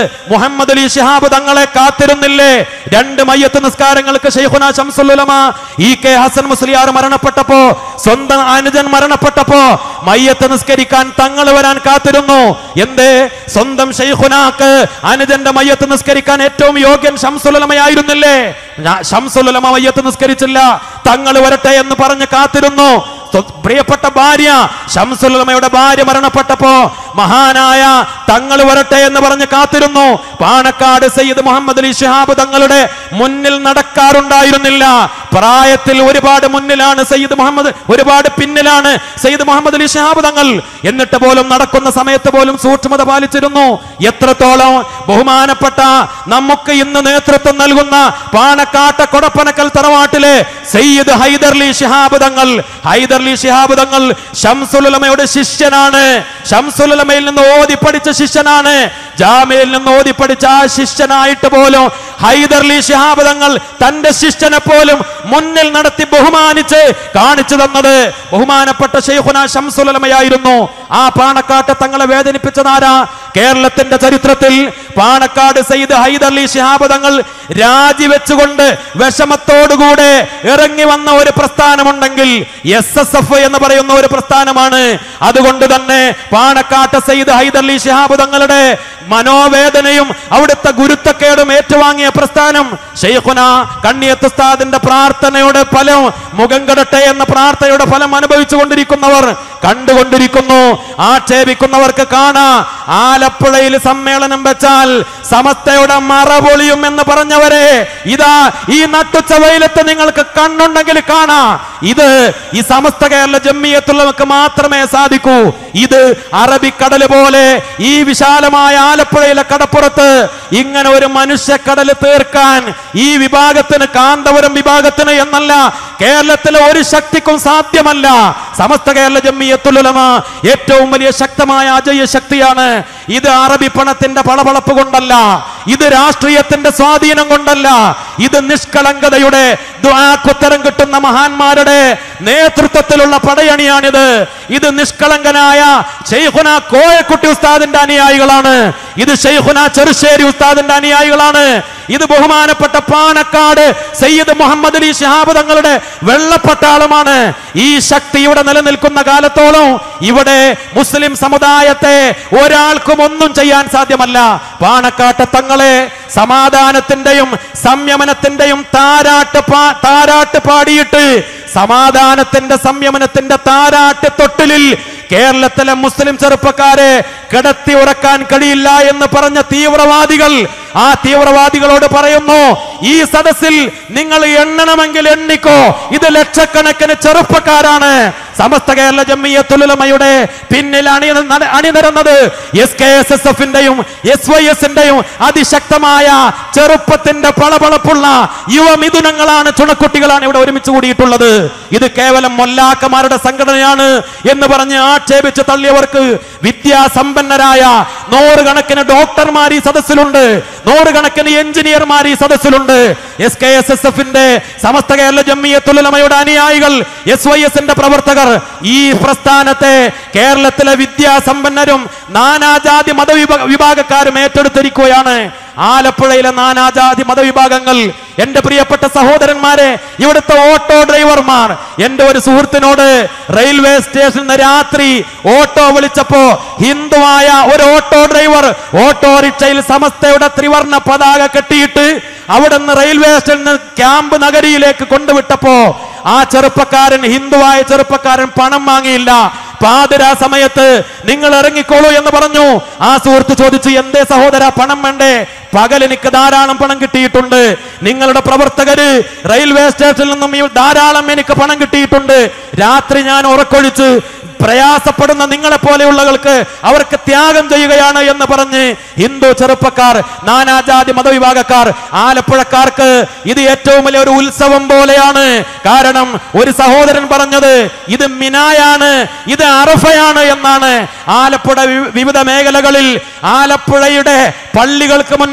മുഹമ്മദ് അലി ശിഹാബ് തങ്ങളെ കാത്തിരുന്നില്ലേ രണ്ട് മയ്യത്ത് നിസ്കാരങ്ങൾക്ക് ഷെയ്ഖുന ശംസുലുലമ ഇ കെ ഹസൻ മുസ്ലിയാർ മരണപ്പെട്ടപ്പോ സ്വന്തം അനുജൻ മരണപ്പെട്ടപ്പോ മയ്യത്ത് നിസ്കരിക്കാൻ തങ്ങൾ വരാൻ കാത്തിരുന്നു എന്തേ സ്വന്തം ഷെയ്ഖുനാക്ക് അനുജന്റെ മയ്യത്ത് നിസ്കരിക്കാൻ ഏറ്റവും യോഗ്യൻ ശംസുലുലമയായിരുന്നില്ലേ ഞാ- ശംസുലുലമ മയ്യത്ത് നിസ്കരിച്ചില്ല തങ്ങൾ വരട്ടെ എന്ന് പറഞ്ഞ് കാത്തിരുന്നു സ്വ- പ്രിയപ്പെട്ട ഭാര്യ ശംസുലമയുടെ ഭാര്യ മരണപ്പെട്ടപ്പോ മഹാനായ തങ്ങൾ വരട്ടെ എന്ന് പറഞ്ഞ് കാത്തിരുന്നു പാണക്കാട് സയ്യിദ് മുഹമ്മദ് അലി ഷിഹാബ് തങ്ങളുടെ മുന്നിൽ നടക്കാറുണ്ടായിരുന്നില്ല പ്രായത്തിൽ ഒരുപാട് മുന്നിലാണ് സയ്യിദ് മുഹമ്മദ് ഒരുപാട് പിന്നിലാണ് സയ്യിദ് മുഹമ്മദ് അലി ഷിഹാബ് തങ്ങൾ എന്നിട്ട് പോലും നടക്കുന്ന സമയത്ത് പോലും സൂക്ഷ്മത പാലിച്ചിരുന്നു എത്രത്തോളം ബഹുമാനപ്പെട്ട നമുക്ക് ഇന്ന് നേതൃത്വം നൽകുന്ന പാണക്കാട്ട കൊടപ്പനക്കൽ തറവാട്ടിലെ സയ്യിദ് ഹൈദർലി ഷിഹാബ് തങ്ങൾ ഹൈദർലി ഷിഹാബ് തങ്ങൾ ഷംസുലുലമയുടെ ശിഷ്യനാണ് ഷംസുലുലമയിൽ നിന്ന് ഓതി പഠിച്ച ശിഷ്യനാണ് ജാമയിൽ നിന്ന് ഓതി പഠിച്ച ആ ശിഷ്യനായിട്ട് പോലും ഹൈദർലി ഷിഹാബ് തങ്ങൾ തന്റെ ശിഷ്യനെ പോലും മുന്നിൽ നടത്തി ബഹുമാനിച്ച് കാണിച്ചു തന്നത് ബഹുമാനപ്പെട്ട ഷെയ്ഖുന ഷംസുലമയായിരുന്നു ആ പാണക്കാട്ട് തങ്ങളെ വേദനിപ്പിച്ചതാരാ കേരളത്തിന്റെ ചരിത്രത്തിൽ പാണക്കാട് സയ്യിദ് ഹൈദർലി ശിഹാബ് തങ്ങൾ രാജിവെച്ചുകൊണ്ട് വിഷമത്തോടുകൂടെ ഇറങ്ങി വന്ന ഒരു പ്രസ്ഥാനമുണ്ടെങ്കിൽ എസ് എസ് എഫ് എന്ന് പറയുന്ന ഒരു പ്രസ്ഥാനമാണ് അതുകൊണ്ട് തന്നെ പാണക്കാട്ട് സയ്യിദ് ഹൈദർലി ശിഹാബ് തങ്ങളുടെ മനോവേദനയും അവിടുത്തെ ഗുരുത്തക്കേടും ഏറ്റുവാങ്ങിയ പ്രസ്ഥാനം ഷെയ്ഖുന കണ്ണിയത്ത് ഉസ്താദിന്റെ പ്രാർത്ഥനയുടെ ഫലം മുഖം കെടട്ടെ എന്ന പ്രാർത്ഥനയുടെ ഫലം അനുഭവിച്ചു കൊണ്ടിരിക്കുന്നവർ കണ്ടുകൊണ്ടിരിക്കുന്നു ആക്ഷേപിക്കുന്നവർക്ക് കാണാ ആലപ്പുഴയിൽ സമ്മേളനം വെച്ചാൽ സമസ്തയുടെ മറ പൊളിയും എന്ന് പറഞ്ഞവരെ ഇതാ ഈ നട്ടുച്ച വെയിലത്ത് നിങ്ങൾക്ക് കണ്ണുണ്ടെങ്കിൽ കാണാ ഇത് ഈ സമസ്ത കേരള ജമ്മിയത്തുള്ളവർക്ക് മാത്രമേ സാധിക്കൂ ഇത് അറബിക്കടൽ പോലെ ഈ വിശാലമായ ആലപ്പുഴയിലെ കടപ്പുറത്ത് ഇങ്ങനെ ഒരു മനുഷ്യക്കടൽ തീർക്കാൻ ഈ വിഭാഗത്തിന് കാന്തപുരം വിഭാഗത്തിന് എന്നല്ല കേരളത്തിലെ ഒരു ശക്തിക്കും സാധ്യമല്ല സമസ്ത കേരള ജമ്മിയത്തുലമ ഏറ്റവും വലിയ ശക്തമായ അജയ ശക്തിയാണ് ഇത് അറബി പണത്തിന്റെ പളപളപ്പ് കൊണ്ടല്ല ഇത് രാഷ്ട്രീയത്തിന്റെ സ്വാധീനം കൊണ്ടല്ല ഇത് നിഷ്കളങ്കതയുടെ ദ്വാക്കുത്തരം കിട്ടുന്ന മഹാന്മാരുടെ നേതൃത്വത്തിലുള്ള പടയണിയാണിത് ഇത് നിഷ്കളങ്കനായ ഷെയ്ഖുന കോയക്കുട്ടി ഉസ്താദിന്റെ അനുയായികളാണ് ഇത് ഷെയ്ഖുന ചെറുശ്ശേരി ഉസ്താദിന്റെ അനുയായികളാണ് ഇത് ബഹുമാനപ്പെട്ട പാണക്കാട് സയ്യിദ് മുഹമ്മദ് അലി ശിഹാബ് തങ്ങളുടെ വെള്ളപ്പട്ടാളമാണ് ഈ ശക്തി ഇവിടെ നിലനിൽക്കുന്ന കാലത്തോളം ഇവിടെ മുസ്ലിം സമുദായത്തെ ഒരാൾക്കും ഒന്നും ചെയ്യാൻ സാധ്യമല്ല പാണക്കാട്ട് തങ്ങളെ സമാധാനത്തിന്റെയും സംയമനത്തിന്റെയും താരാട്ട് പാ- താരാട്ട് പാടിയിട്ട് സമാധാനത്തിന്റെ സംയമനത്തിന്റെ താരാട്ട് തൊട്ടിലിൽ കേരളത്തിലെ മുസ്ലിം ചെറുപ്പക്കാരെ കിടത്തി ഉറക്കാൻ കഴിയില്ല എന്ന് പറഞ്ഞ തീവ്രവാദികൾ ആ തീവ്രവാദികളോട് പറയുന്നു ഈ സദസ്സിൽ നിങ്ങൾ എണ്ണണമെങ്കിൽ എണ്ണിക്കോ ഇത് ലക്ഷക്കണക്കിന് ചെറുപ്പക്കാരാണ് സമസ്ത കേരള ജമ്മിയത്തുലമയുടെ പിന്നിൽ അണി നട- അണിനിരന്നത് എസ് കെ എസ് എസ് എഫിന്റെയും എസ് വൈ എസിന്റെയും അതിശക്തമായ ചെറുപ്പത്തിന്റെ പളപളപ്പുള്ള യുവമിഥുനങ്ങളാണ് ചുണക്കുട്ടികളാണ് ഇവിടെ ഒരുമിച്ച് കൂടിയിട്ടുള്ളത് ഇത് കേവലം മൊല്ലാക്കന്മാരുടെ സംഘടനയാണ് എന്ന് പറഞ്ഞ് ആക്ഷേപിച്ച് തള്ളിയവർക്ക് വിദ്യാസമ്പന്നരായ നൂറുകണക്കിന് ഡോക്ടർമാർ ഈ സദസ്സിലുണ്ട് നൂറുകണക്കിന് എഞ്ചിനീയർമാർ ഈ സദസ്സിലുണ്ട് എസ് കെ എസ് എസ് എഫിന്റെ സമസ്ത കേരള ജമ്മിയത്തുലമയുടെ അനുയായികൾ എസ് വൈ എസിന്റെ പ്രവർത്തകർ ഈ പ്രസ്ഥാനത്തെ കേരളത്തിലെ വിദ്യാസമ്പന്നരും നാനാജാതി മതവിഭാ വിഭാഗക്കാരും ഏറ്റെടുത്തിരിക്കുകയാണ് ആലപ്പുഴയിലെ നാനാജാതി മതവിഭാഗങ്ങൾ എന്റെ പ്രിയപ്പെട്ട സഹോദരന്മാരെ ഇവിടുത്തെ ഓട്ടോ ഡ്രൈവർമാർ എന്റെ ഒരു സുഹൃത്തിനോട് റെയിൽവേ സ്റ്റേഷനിൽ നിന്ന് രാത്രി ഓട്ടോ വിളിച്ചപ്പോ ഹിന്ദുവായ ഒരു ഓട്ടോ ഡ്രൈവർ ഓട്ടോറിക്ഷയിൽ സമസ്തയുടെ ത്രിവർണ പതാക കെട്ടിയിട്ട് അവിടെ നിന്ന് റെയിൽവേ സ്റ്റേഷനിൽ നിന്ന് ക്യാമ്പ് നഗരിയിലേക്ക് കൊണ്ടുവിട്ടപ്പോ ആ ചെറുപ്പക്കാരൻ ഹിന്ദുവായ ചെറുപ്പക്കാരൻ പണം വാങ്ങിയില്ല പാതിരാ സമയത്ത് നിങ്ങൾ ഇറങ്ങിക്കോളൂ എന്ന് പറഞ്ഞു ആ സുഹൃത്ത് ചോദിച്ചു എന്തേ സഹോദര പണം വേണ്ടേ പകൽ എനിക്ക് ധാരാളം പണം കിട്ടിയിട്ടുണ്ട് നിങ്ങളുടെ പ്രവർത്തകര് റെയിൽവേ സ്റ്റേഷനിൽ നിന്നും ഈ ധാരാളം എനിക്ക് പണം കിട്ടിയിട്ടുണ്ട് രാത്രി ഞാൻ ഉറക്കൊഴിച്ച് പ്രയാസപ്പെടുന്ന നിങ്ങളെ പോലെയുള്ളവർക്ക് അവർക്ക് ത്യാഗം ചെയ്യുകയാണ് എന്ന് പറഞ്ഞ് ഹിന്ദു ചെറുപ്പക്കാർ നാനാജാതി മതവിഭാഗക്കാർ ആലപ്പുഴക്കാർക്ക് ഇത് ഏറ്റവും വലിയ ഒരു ഉത്സവം പോലെയാണ് കാരണം ഒരു സഹോദരൻ പറഞ്ഞത് ഇത് മിനായാണ് ഇത് അറഫയാണ് എന്നാണ് ആലപ്പുഴ വി- വിവിധ മേഖലകളിൽ ആലപ്പുഴയുടെ പള്ളികൾക്ക് മുന്നിൽ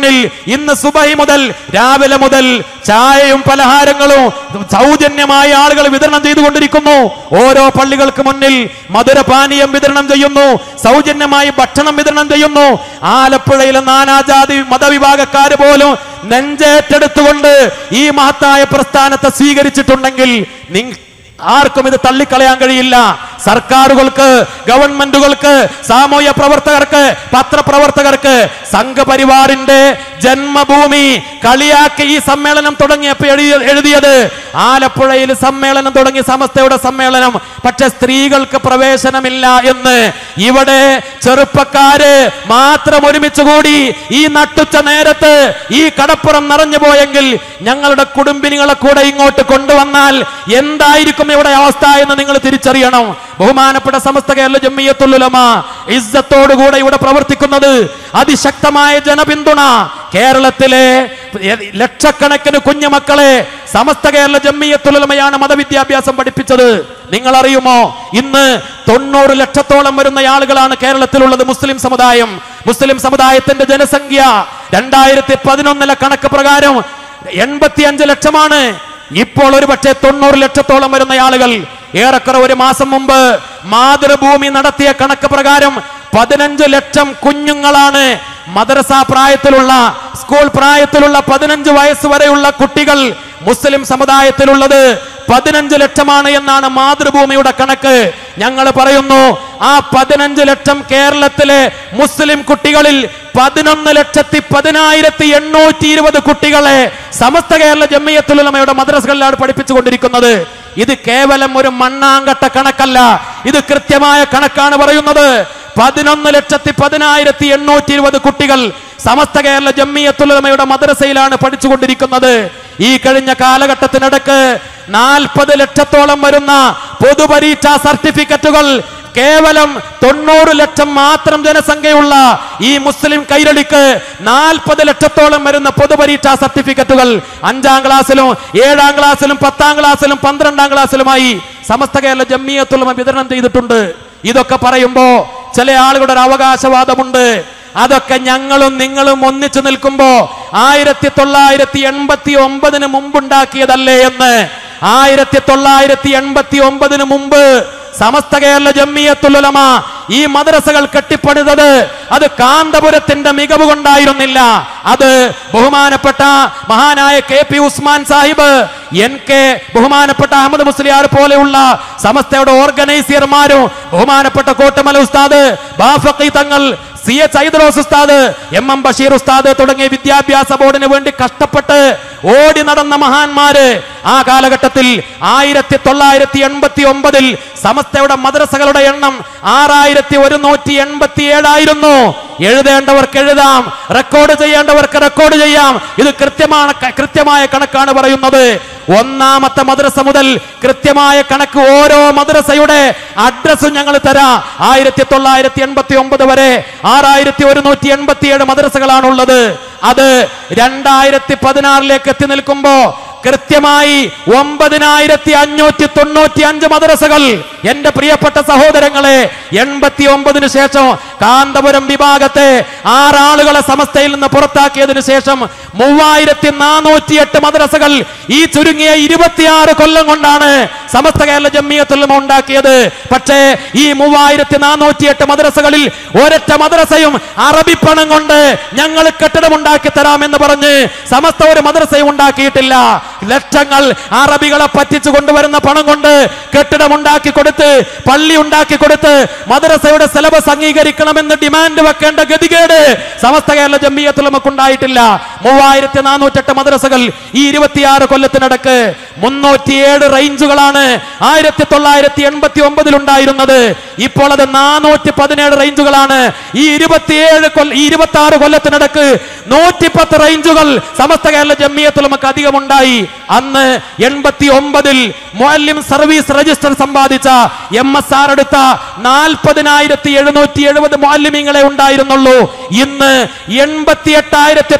മുന്നിൽ ഇന്ന് സുബഹി മുതൽ രാവിലെ മുതൽ ചായയും പലഹാരങ്ങളും സൗജന്യമായി ആളുകൾ വിതരണം ചെയ്തുകൊണ്ടിരിക്കുന്നു ഓരോ പള്ളികൾക്ക് മുന്നിൽ മധുരപാനീയം വിതരണം ചെയ്യുന്നു സൗജന്യമായി ഭക്ഷണം വിതരണം ചെയ്യുന്നു ആലപ്പുഴയിലെ നാനാജാതി മതവിഭാഗക്കാര് പോലും നെഞ്ചേറ്റെടുത്തുകൊണ്ട് ഈ മഹത്തായ പ്രസ്ഥാനത്തെ സ്വീകരിച്ചിട്ടുണ്ടെങ്കിൽ നിങ്ങ ആർക്കും ഇത് തള്ളിക്കളയാൻ കഴിയില്ല സർക്കാരുകൾക്ക് ഗവൺമെന്റുകൾക്ക് സാമൂഹ്യ പ്രവർത്തകർക്ക് പത്രപ്രവർത്തകർക്ക് സംഘപരിവാറിന്റെ ജന്മഭൂമി കളിയാക്കി ഈ സമ്മേളനം തുടങ്ങിയപ്പോ എഴുതി- എഴുതിയത് ആലപ്പുഴയിൽ സമ്മേളനം തുടങ്ങി സമസ്തയുടെ സമ്മേളനം പക്ഷെ സ്ത്രീകൾക്ക് പ്രവേശനമില്ല എന്ന് ഇവിടെ ചെറുപ്പക്കാര് മാത്രം ഒരുമിച്ച് കൂടി ഈ നട്ടുച്ച നേരത്ത് ഈ കടപ്പുറം നിറഞ്ഞു പോയെങ്കിൽ ഞങ്ങളുടെ കുടുംബിനികളെ കൂടെ ഇങ്ങോട്ട് കൊണ്ടുവന്നാൽ എന്തായിരിക്കും ഇവിടെ അവസ്ഥ എന്ന് നിങ്ങൾ തിരിച്ചറിയണം ബഹുമാനപ്പെട്ട സമസ്ത കേരള ജമ്മിയത്തുലുലമ ഇസ്സത്തോടുകൂടെ ഇവിടെ പ്രവർത്തിക്കുന്നത് അതിശക്തമായ ജനപിന്തുണ കേരളത്തിലെ ലക്ഷക്കണക്കിന് കുഞ്ഞുമക്കളെ സമസ്ത കേരള ജമ്മിയത്തുലുലമയാണ് മതവിദ്യാഭ്യാസം പഠിപ്പിച്ചത് നിങ്ങൾ അറിയുമോ ഇന്ന് തൊണ്ണൂറ് ലക്ഷത്തോളം വരുന്ന ആളുകളാണ് കേരളത്തിലുള്ളത് മുസ്ലിം സമുദായം മുസ്ലിം സമുദായത്തിന്റെ ജനസംഖ്യ രണ്ടായിരത്തി പതിനൊന്നിലെ കണക്ക് പ്രകാരം എൺപത്തിയഞ്ച് ലക്ഷമാണ് ഇപ്പോൾ ഒരു പക്ഷേ തൊണ്ണൂറ് ലക്ഷത്തോളം വരുന്ന ആളുകൾ ഏറെക്കുറെ ഒരു മാസം മുമ്പ് മാതൃഭൂമി നടത്തിയ കണക്ക് പ്രകാരം പതിനഞ്ച് ലക്ഷം കുഞ്ഞുങ്ങളാണ് മദ്രസ പ്രായത്തിലുള്ള സ്കൂൾ പ്രായത്തിലുള്ള പതിനഞ്ച് വയസ്സ് വരെയുള്ള കുട്ടികൾ മുസ്ലിം സമുദായത്തിലുള്ളത് പതിനഞ്ച് ലക്ഷമാണ് എന്നാണ് മാതൃഭൂമിയുടെ കണക്ക് ഞങ്ങൾ പറയുന്നു ആ പതിനഞ്ച് ലക്ഷം കേരളത്തിലെ മുസ്ലിം കുട്ടികളിൽ പതിനൊന്ന് ലക്ഷത്തി പതിനായിരത്തി എണ്ണൂറ്റി ഇരുപത് കുട്ടികളെ സമസ്ത കേരള ജമ്മിയത്തുലമയുടെ മദ്രസകളിലാണ് പഠിപ്പിച്ചുകൊണ്ടിരിക്കുന്നത് ഇത് കേവലം ഒരു മണ്ണാങ്കട്ട കണക്കല്ല ഇത് കൃത്യമായ കണക്കാണ് പറയുന്നത് പതിനൊന്ന് ലക്ഷത്തി പതിനായിരത്തി എണ്ണൂറ്റി ഇരുപത് കുട്ടികൾ സമസ്ത കേരള ജമ്മിയത്തുലമയുടെ മദ്രസയിലാണ് പഠിച്ചുകൊണ്ടിരിക്കുന്നത് ഈ കഴിഞ്ഞ കാലഘട്ടത്തിനിടക്ക് നാൽപ്പത് ലക്ഷത്തോളം വരുന്ന പൊതുപരീക്ഷാ സർട്ടിഫിക്കറ്റുകൾ കേവലം തൊണ്ണൂറ് ലക്ഷം മാത്രം ജനസംഖ്യയുള്ള ഈ മുസ്ലിം കൈരളിക്ക് നാൽപ്പത് ലക്ഷത്തോളം വരുന്ന പൊതുപരീക്ഷാ സർട്ടിഫിക്കറ്റുകൾ അഞ്ചാം ക്ലാസ്സിലും ഏഴാം ക്ലാസ്സിലും പത്താം ക്ലാസ്സിലും പന്ത്രണ്ടാം ക്ലാസ്സിലുമായി സമസ്ത കേരള ജമ്മിയത്തുലമ വിതരണം ചെയ്തിട്ടുണ്ട് ഇതൊക്കെ പറയുമ്പോ ചില ആളുകളുടെ ഒരു അവകാശവാദമുണ്ട് അതൊക്കെ ഞങ്ങളും നിങ്ങളും ഒന്നിച്ചു നിൽക്കുമ്പോ ആയിരത്തി തൊള്ളായിരത്തി എൺപത്തി ഒമ്പതിന് മുമ്പുണ്ടാക്കിയതല്ലേ എന്ന് ആയിരത്തി തൊള്ളായിരത്തി എൺപത്തി ഒമ്പതിന് മുമ്പ് സമസ്ത കേരള ജമ്മിയത്തുലമ ഈ മദ്രസകൾ കെട്ടിപ്പണിതത് അത് കാന്തപുരത്തിന്റെ മികവ് കൊണ്ടായിരുന്നില്ല അത് ബഹുമാനപ്പെട്ട മഹാനായ K P Usman Sahib N K ബഹുമാനപ്പെട്ട അഹമ്മദ് മുസ്ലിയാർ പോലെയുള്ള സമസ്തയുടെ ഓർഗനൈസർമാരും ബഹുമാനപ്പെട്ട കോട്ടമല ഉസ്താദ് ബാഫക്കി തങ്ങൾ സി എച്ച് ഐദ്രോസ് ഉസ്താദ് എം എം ബഷീർ ഉസ്താദ് തുടങ്ങിയ വിദ്യാഭ്യാസ ബോർഡിന് വേണ്ടി കഷ്ടപ്പെട്ട് ഓടി നടന്ന മഹാന്മാര് ആ കാലഘട്ടത്തിൽ ആയിരത്തി തൊള്ളായിരത്തി എൺപത്തി ഒമ്പതിൽ സമസ്തയുടെ മദ്രസകളുടെ എണ്ണം ആറായിരത്തി ഒരുന്നൂറ്റി എൺപത്തി ഏഴായിരുന്നു എഴുതേണ്ടവർക്ക് എഴുതാം റെക്കോർഡ് ചെയ്യേണ്ടവർക്ക് റെക്കോർഡ് ചെയ്യാം ഇത് കൃത്യമാണ് കൃത്യമായ കണക്കാണ് പറയുന്നത് ഒന്നാമത്തെ മദ്രസ മുതൽ കൃത്യമായ കണക്ക് ഓരോ മദ്രസയുടെ അഡ്രസ്സും ഞങ്ങൾ തരാം ആയിരത്തി തൊള്ളായിരത്തി എൺപത്തി ഒമ്പത് വരെ ആറായിരത്തി ഒരുന്നൂറ്റി എൺപത്തി ഏഴ് മദ്രസകളാണുള്ളത് അത് രണ്ടായിരത്തി പതിനാറിലേക്ക് എത്തി നിൽക്കുമ്പോ കൃത്യമായി ഒമ്പതിനായിരത്തി അഞ്ഞൂറ്റി തൊണ്ണൂറ്റി അഞ്ച് മദ്രസകൾ എന്റെ പ്രിയപ്പെട്ട സഹോദരങ്ങളെ എൺപത്തി ഒമ്പതിനു ശേഷം കാന്തപുരം വിഭാഗത്തെ ആറാളുകളെ സമസ്തയിൽ നിന്ന് പുറത്താക്കിയതിനു ശേഷം മൂവായിരത്തി നാനൂറ്റി എട്ട് മദ്രസകൾ ഈ ചുരുങ്ങിയ ഇരുപത്തിയാറ് കൊല്ലം കൊണ്ടാണ് സമസ്ത കേരള ജമ്മിയത്തുലമ ഉണ്ടാക്കിയത് പക്ഷേ ഈ മൂവായിരത്തി നാനൂറ്റി എട്ട് മദ്രസകളിൽ ഒരൊറ്റ മദ്രസയും അറബി പണം കൊണ്ട് ഞങ്ങൾ കെട്ടിടമുണ്ടാക്കി തരാമെന്ന് പറഞ്ഞ് സമസ്ത ഒരു മദ്രസയും ഉണ്ടാക്കിയിട്ടില്ല ലക്ഷങ്ങൾ അറബികളെ പറ്റിച്ചു കൊണ്ടുവരുന്ന പണം കൊണ്ട് കെട്ടിടമുണ്ടാക്കി കൊടുത്ത് പള്ളി ഉണ്ടാക്കി കൊടുത്ത് മദ്രസയുടെ സിലബസ് അംഗീകരിക്കണമെന്ന് ഡിമാൻഡ് വെക്കേണ്ട ഗതികേട് സമസ്ത കേരള ജമ്മിയത്തുലമക്ക് ഉണ്ടായിട്ടില്ല മൂവായിരത്തി നാനൂറ്റെട്ട് മദ്രസകൾ ഈ ഇരുപത്തിയാറ് കൊല്ലത്തിനടക്ക് മുന്നൂറ്റിയേഴ് റേഞ്ചുകളാണ് ആയിരത്തി തൊള്ളായിരത്തി എൺപത്തി ഒമ്പതിൽ ഉണ്ടായിരുന്നത് ഇപ്പോൾ അത് നാനൂറ്റി പതിനേഴ് റേഞ്ചുകളാണ് ഈ ഇരുപത്തിയേഴ് കൊല്ല ഈ ഇരുപത്തി ആറ് കൊല്ലത്തിനടക്ക് നൂറ്റിപ്പത്ത് റേഞ്ചുകൾ സമസ്ത കേരള ജമ്മിയത്തുലമക്ക് അധികമുണ്ടായി അന്ന് എൺപത്തി ഒമ്പതിൽ മുഅല്ലിം സർവീസ് രജിസ്റ്റർ സമ്പാദിച്ച എം എസ് ആർ എടുത്ത നാൽപ്പതിനായിരത്തി എഴുന്നൂറ്റി എഴുപത് മുഅല്ലിമീങ്ങളെ ഉണ്ടായിരുന്നുള്ളൂ ഇന്ന് എൺപത്തി എട്ടായിരത്തി തൊള്ളായിരത്തി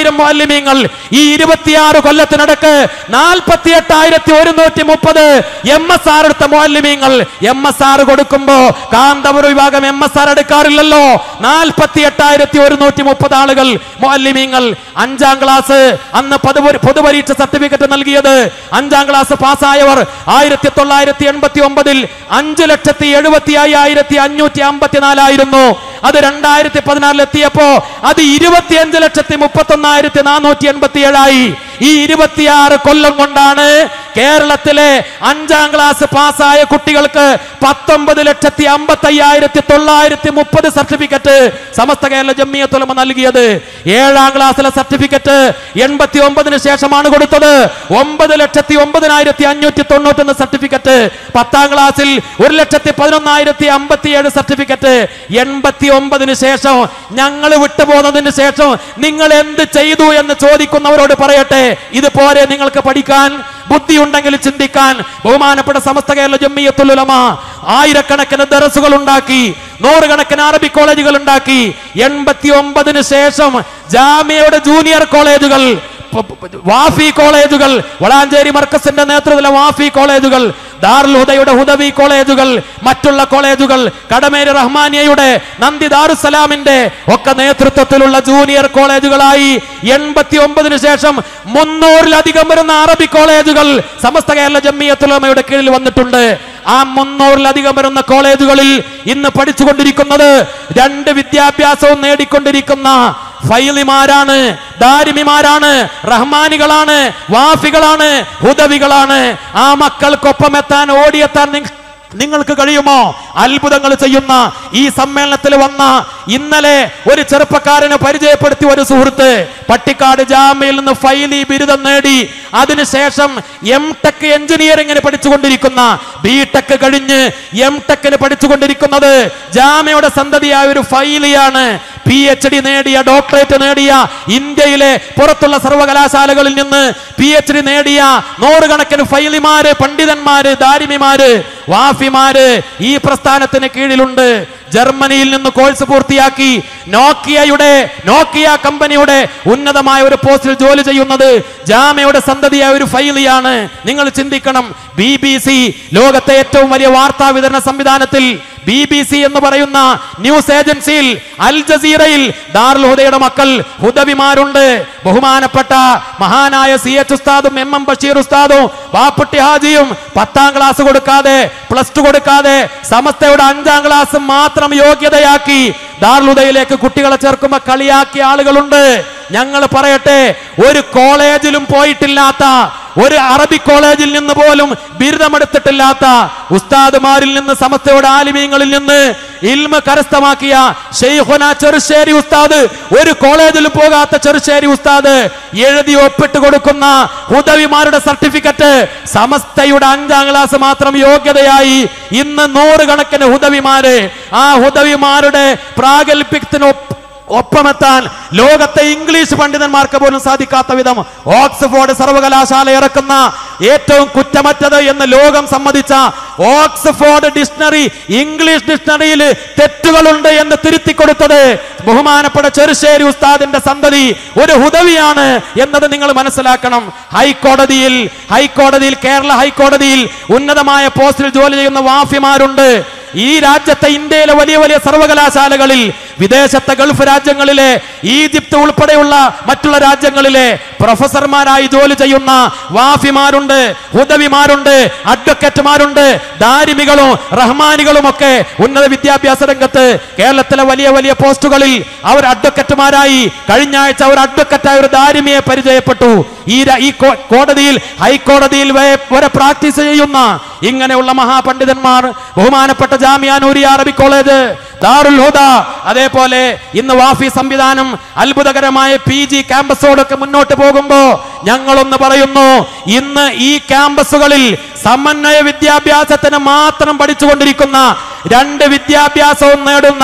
ആയിരം മാലിന്യങ്ങൾ ഈ ഇരുപത്തിയാറ് കൊല്ലത്തിനടക്ക് നാൽപ്പത്തി എട്ടായിരത്തി ഒരുന്നൂറ്റി മുപ്പത് എം എസ് ആർ എടുത്ത മാലിന്യങ്ങൾ എം എസ് ആർ കൊടുക്കുമ്പോ കാന്തപുര വിഭാഗം എം എസ് ആർ എടുക്കാറില്ലല്ലോ നാൽപ്പത്തി എട്ടായിരത്തി ഒരുന്നൂറ്റി മുപ്പത് ആളുകൾ മാലിന്യങ്ങൾ അഞ്ചാം ക്ലാസ് അന്ന് പൊതുപരി- പൊതുപരീക്ഷ സർട്ടിഫിക്കറ്റ് നൽകിയത് അഞ്ചാം ക്ലാസ് പാസ്സായവർ ആയിരത്തി തൊള്ളായിരത്തി എൺപത്തി ഒമ്പതിൽ അഞ്ചു ലക്ഷത്തി എഴുപത്തി അയ്യായിരത്തി അഞ്ഞൂറ്റി അമ്പത്തിനാലായിരുന്നു അത് രണ്ടായിരത്തി പതിനാറിൽ എത്തിയപ്പോ അത് ഇരുപത്തിയഞ്ച് ലക്ഷത്തി മുപ്പത്തി ഒന്നായിരത്തി നാനൂറ്റി എൺപത്തി ഏഴായി ഈ ഇരുപത്തിയാറ് കൊല്ലം കൊണ്ടാണ് കേരളത്തിലെ അഞ്ചാം ക്ലാസ് പാസ്സായ കുട്ടികൾക്ക് പത്തൊമ്പത് ലക്ഷത്തി അമ്പത്തി അയ്യായിരത്തി തൊള്ളായിരത്തി മുപ്പത് സർട്ടിഫിക്കറ്റ് സമസ്ത കേരള ജമ്മിയത്തുലമ നൽകിയത് ഏഴാം ക്ലാസ്സിലെ സർട്ടിഫിക്കറ്റ് എൺപത്തി ഒമ്പതിന് ശേഷമാണ് കൊടുത്തത് ഒമ്പത് ലക്ഷത്തി ഒമ്പതിനായിരത്തി അഞ്ഞൂറ്റി തൊണ്ണൂറ്റൊന്ന് സർട്ടിഫിക്കറ്റ് പത്താം ക്ലാസ്സിൽ ഒരു ലക്ഷത്തി പതിനൊന്നായിരത്തി അമ്പത്തിയേഴ് സർട്ടിഫിക്കറ്റ് എൺപത്തി ഒമ്പതിന് ശേഷം ഞങ്ങൾ വിട്ടുപോകുന്നതിന് ശേഷം നിങ്ങൾ എന്ത് ചെയ്തു എന്ന് ചോദിക്കുന്നവരോട് പറയട്ടെ ഇത് പോരെ നിങ്ങൾക്ക് പഠിക്കാൻ ബുദ്ധിയുണ്ടെങ്കിൽ ചിന്തിക്കാൻ ബഹുമാനപ്പെട്ട സമസ്ത കേരള ജമ്മിയത്തുലുലമ ആയിരക്കണക്കിന് ദറസുകൾ ഉണ്ടാക്കി നൂറുകണക്കിന് അറബി കോളേജുകൾ ഉണ്ടാക്കി എൺപത്തി ഒമ്പതിന് ശേഷം ജാമ്യയുടെ ജൂനിയർ കോളേജുകൾ പ- പ- വാഫി കോളേജുകൾ വളാഞ്ചേരി മർക്കസിന്റെ നേതൃത്വത്തിലെ വാഫി കോളേജുകൾ ദാറുൽ ഹുദയുടെ ഹുദവി കോളേജുകൾ മറ്റുള്ള കോളേജുകൾ കടമേരി റഹ്മാനിയയുടെ നന്ദി ദാറുസലാമിന്റെ ഒക്കെ നേതൃത്വത്തിലുള്ള ജൂനിയർ കോളേജുകളായി എൺപത്തി ഒമ്പതിന് ശേഷം മുന്നൂറിലധികം വരുന്ന അറബി കോളേജുകൾ സമസ്ത കേരള ജമ്മിയത്തുലമയുടെ കീഴിൽ വന്നിട്ടുണ്ട് ആ മുന്നൂറിലധികം വരുന്ന കോളേജുകളിൽ ഇന്ന് പഠിച്ചുകൊണ്ടിരിക്കുന്നത് രണ്ട് വിദ്യാഭ്യാസവും നേടിക്കൊണ്ടിരിക്കുന്ന ഫൈലിമാരാണ് ദാരിമിമാരാണ് റഹ്മാനികളാണ് വാഫികളാണ് ഹുദവികളാണ് ആ മക്കൾക്കൊപ്പം എത്താൻ ഓടിയെത്താൻ നിങ്ങ- നിങ്ങൾക്ക് കഴിയുമോ അത്ഭുതങ്ങൾ ചെയ്യുന്ന ഈ സമ്മേളനത്തിൽ വന്ന ഇന്നലെ ഒരു ചെറുപ്പക്കാരനെ പരിചയപ്പെടുത്തിയ ഒരു സുഹൃത്ത് പട്ടിക്കാട് ജാമ്യയിൽ നിന്ന് ഫൈലി ബിരുദം നേടി അതിനുശേഷം എം ടെക് എഞ്ചിനീയറിംഗിന് പഠിച്ചുകൊണ്ടിരിക്കുന്ന ബി ടെക് കഴിഞ്ഞ് എം ടെക്കിന് പഠിച്ചുകൊണ്ടിരിക്കുന്നത് ജാമ്യയുടെ സന്തതിയായ ഒരു ഫൈലിയാണ് പി എച്ച് ഡി നേടിയ ഡോക്ടറേറ്റ് നേടിയ ഇന്ത്യയിലെ പുറത്തുള്ള സർവകലാശാലകളിൽ നിന്ന് പി എച്ച് ഡി നേടിയ നൂറുകണക്കിന് ഫൈലിമാര് പണ്ഡിതന്മാര് ദാരിമിമാര് വാഫിമാര് ഈ പ്രസ്ഥാനത്തിന് കീഴിലുണ്ട് ജർമ്മനിയിൽ നിന്ന് കോഴ്സ് പൂർത്തിയാക്കി നോക്കിയയുടെ നോക്കിയ കമ്പനിയുടെ ഉന്നതമായ ഒരു പോസ്റ്റിൽ ജോലി ചെയ്യുന്നത് ജാമയുടെ സന്തതിയായ ഒരു ഫൈലിയാണ് നിങ്ങൾ ചിന്തിക്കണം ബി ബി സി ലോകത്തെ ഏറ്റവും വലിയ വാർത്താ വിതരണ സംവിധാനത്തിൽ ബി ബി സി എന്ന് പറയുന്ന ന്യൂസ് ഏജൻസിയിൽ അൽ ജസീറയിൽ ദാറുൽ ഹുദയുടെ മക്കൾ ഹുദവിമാരുണ്ട് ബഹുമാനപ്പെട്ട മഹാനായ സി എച്ച് ഉസ്താദും എം എം ബഷീർ ഉസ്താദും പാപ്പുട്ടി ഹാജിയും പത്താം ക്ലാസ് കൊടുക്കാതെ പ്ലസ് ടു കൊടുക്കാതെ സമസ്തയുടെ അഞ്ചാം ക്ലാസ് മാത്രം യോഗ്യതയാക്കി ദാർലുദയിലേക്ക് കുട്ടികളെ ചേർക്കുമ്പോ കളിയാക്കിയ ആളുകളുണ്ട് ഞങ്ങൾ പറയട്ടെ ഒരു കോളേജിലും പോയിട്ടില്ലാത്ത ഒരു അറബി കോളേജിൽ നിന്ന് പോലും ബിരുദമെടുത്തിട്ടില്ലാത്ത ഉസ്താദുമാരിൽ നിന്ന് സമസ്തയുടെ ആലിമീങ്ങളിൽ നിന്ന് ഇൽമ കരസ്ഥമാക്കിയ ഷെയ്ഖുന ചെറുശ്ശേരി ഉസ്താദ് ഒരു കോളേജിലും പോകാത്ത ചെറുശ്ശേരി ഉസ്താദ് എഴുതി ഒപ്പിട്ട് കൊടുക്കുന്ന ഹുദവിമാരുടെ സർട്ടിഫിക്കറ്റ് സമസ്തയുടെ അഞ്ചാം ക്ലാസ് മാത്രം യോഗ്യതയായി ഇന്ന് നൂറുകണക്കിന് ഹുദവിമാര് ആ ഹുദവിമാരുടെ പ്രാഗൽഭ്യത്തിന് ഒപ്പ് ഒപ്പമെത്താൻ ലോകത്തെ ഇംഗ്ലീഷ് പണ്ഡിതന്മാർക്ക് പോലും സാധിക്കാത്ത വിധം ഓക്സ്ഫോർഡ് സർവകലാശാല ഇറക്കുന്ന ഏറ്റവും കുറ്റമറ്റത് എന്ന് ലോകം സമ്മതിച്ച ഓക്സ്ഫോർഡ് ഡിക്ഷണറി ഇംഗ്ലീഷ് ഡിക്ഷണറിയിൽ തെറ്റുകളുണ്ട് എന്ന് തിരുത്തി കൊടുത്തത് ബഹുമാനപ്പെട്ട ചെറുശ്ശേരി ഉസ്താദിന്റെ സന്തതി ഒരു ഹുദവിയാണ് എന്നത് നിങ്ങൾ മനസ്സിലാക്കണം ഹൈക്കോടതിയിൽ ഹൈക്കോടതിയിൽ കേരള ഹൈക്കോടതിയിൽ ഉന്നതമായ പോസ്റ്റിൽ ജോലി ചെയ്യുന്ന വാഫിമാരുണ്ട് ഈ രാജ്യത്തെ ഇന്ത്യയിലെ വലിയ വലിയ സർവകലാശാലകളിൽ വിദേശത്തെ ഗൾഫ് രാജ്യങ്ങളിലെ ഈജിപ്ത് ഉൾപ്പെടെയുള്ള മറ്റുള്ള രാജ്യങ്ങളിലെ പ്രൊഫസർമാരായി ജോലി ചെയ്യുന്ന വാഫിമാരുണ്ട് ഹുദവിമാരുണ്ട് അഡ്വക്കേറ്റുമാരുണ്ട് ദാരിമികളും റഹ്മാനികളും ഒക്കെ ഉന്നത വിദ്യാഭ്യാസ രംഗത്ത് കേരളത്തിലെ വലിയ വലിയ പോസ്റ്റുകളിൽ അവർ അഡ്വക്കറ്റുമാരായി കഴിഞ്ഞ ആഴ്ച ഒരു അഡ്വക്കറ്റായ ഒരു ദാരിമിയെ പരിചയപ്പെട്ടു ഈ ര- ഈ കോ- കോടതിയിൽ ഹൈക്കോടതിയിൽ വരെ- വരെ പ്രാക്ടീസ് ചെയ്യുന്ന ഇങ്ങനെയുള്ള മഹാപണ്ഡിതന്മാർ ബഹുമാനപ്പെട്ട ജാമിയ നൂരിയ അറബി കോളേജ് ദാറുൽ ഹുദ അതേപോലെ ഇന്ന് വാഫി സംവിധാനം അത്ഭുതകരമായ പി ജി ക്യാമ്പസോടൊക്കെ മുന്നോട്ട് പോകുമ്പോ ഞങ്ങളൊന്ന് പറയുന്നു ഇന്ന് ഈ ക്യാമ്പസുകളിൽ സമന്വയ വിദ്യാഭ്യാസത്തിന് മാത്രം പഠിച്ചുകൊണ്ടിരിക്കുന്ന രണ്ട് വിദ്യാഭ്യാസവും നേടുന്ന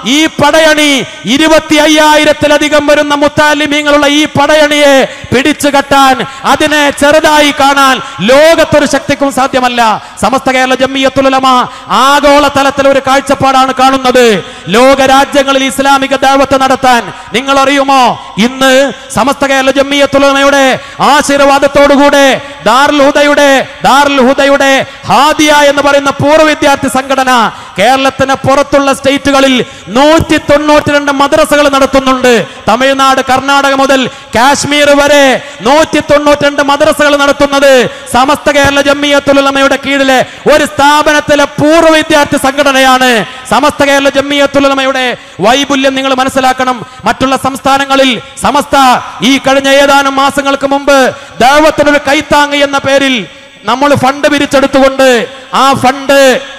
ഈ പടയണി ഇരുപത്തി അയ്യായിരത്തിലധികം വരുന്ന മുത്താലിമീങ്ങളുള്ള ഈ പടയണിയെ പിടിച്ചു കെട്ടാൻ അതിനെ ചെറുതായി കാണാൻ ലോകത്തൊരു ശക്തിക്കും സാധ്യമല്ല സമസ്ത കേരള ജമ്മിയത്തുലമ ആഗോള തലത്തിൽ ഒരു കാഴ്ചപ്പാടാണ് കാണുന്നത് ലോക രാജ്യങ്ങളിൽ ഇസ്ലാമിക ദാവത്ത് നടത്താൻ നിങ്ങൾ അറിയുമോ ഇന്ന് സമസ്ത കേരള ജമ്മിയത്തുലമയുടെ ആശീർവാദത്തോടുകൂടെ ദാറുൽ ഹുദയുടെ ദാറുൽ ഹുദയുടെ ഹാദിയ എന്ന് പറയുന്ന പൂർവ്വ വിദ്യാർത്ഥി സംഘടന കേരളത്തിന് പുറത്തുള്ള സ്റ്റേറ്റുകളിൽ നൂറ്റി തൊണ്ണൂറ്റി രണ്ട് മദ്രസകൾ നടത്തുന്നുണ്ട് തമിഴ്നാട് കർണാടക മുതൽ കാശ്മീർ വരെ നൂറ്റി തൊണ്ണൂറ്റി രണ്ട് മദ്രസകൾ നടത്തുന്നത് സമസ്ത കേരള ജമ്മിയത്തുലമയുടെ കീഴിലെ ഒരു സ്ഥാപനത്തിലെ പൂർവ്വ വിദ്യാർത്ഥി സംഘടനയാണ് സമസ്ത കേരള ജമ്മിയത്തുലമയുടെ വൈപുല്യം നിങ്ങൾ മനസ്സിലാക്കണം മറ്റുള്ള സംസ്ഥാനങ്ങളിൽ സമസ്ത ഈ കഴിഞ്ഞ ഏതാനും മാസങ്ങൾക്ക് മുമ്പ് ദൈവത്തിനൊരു കൈത്താങ് എന്ന പേരിൽ നമ്മൾ ഫണ്ട് പിരിച്ചെടുത്തുകൊണ്ട് ആ ഫണ്ട്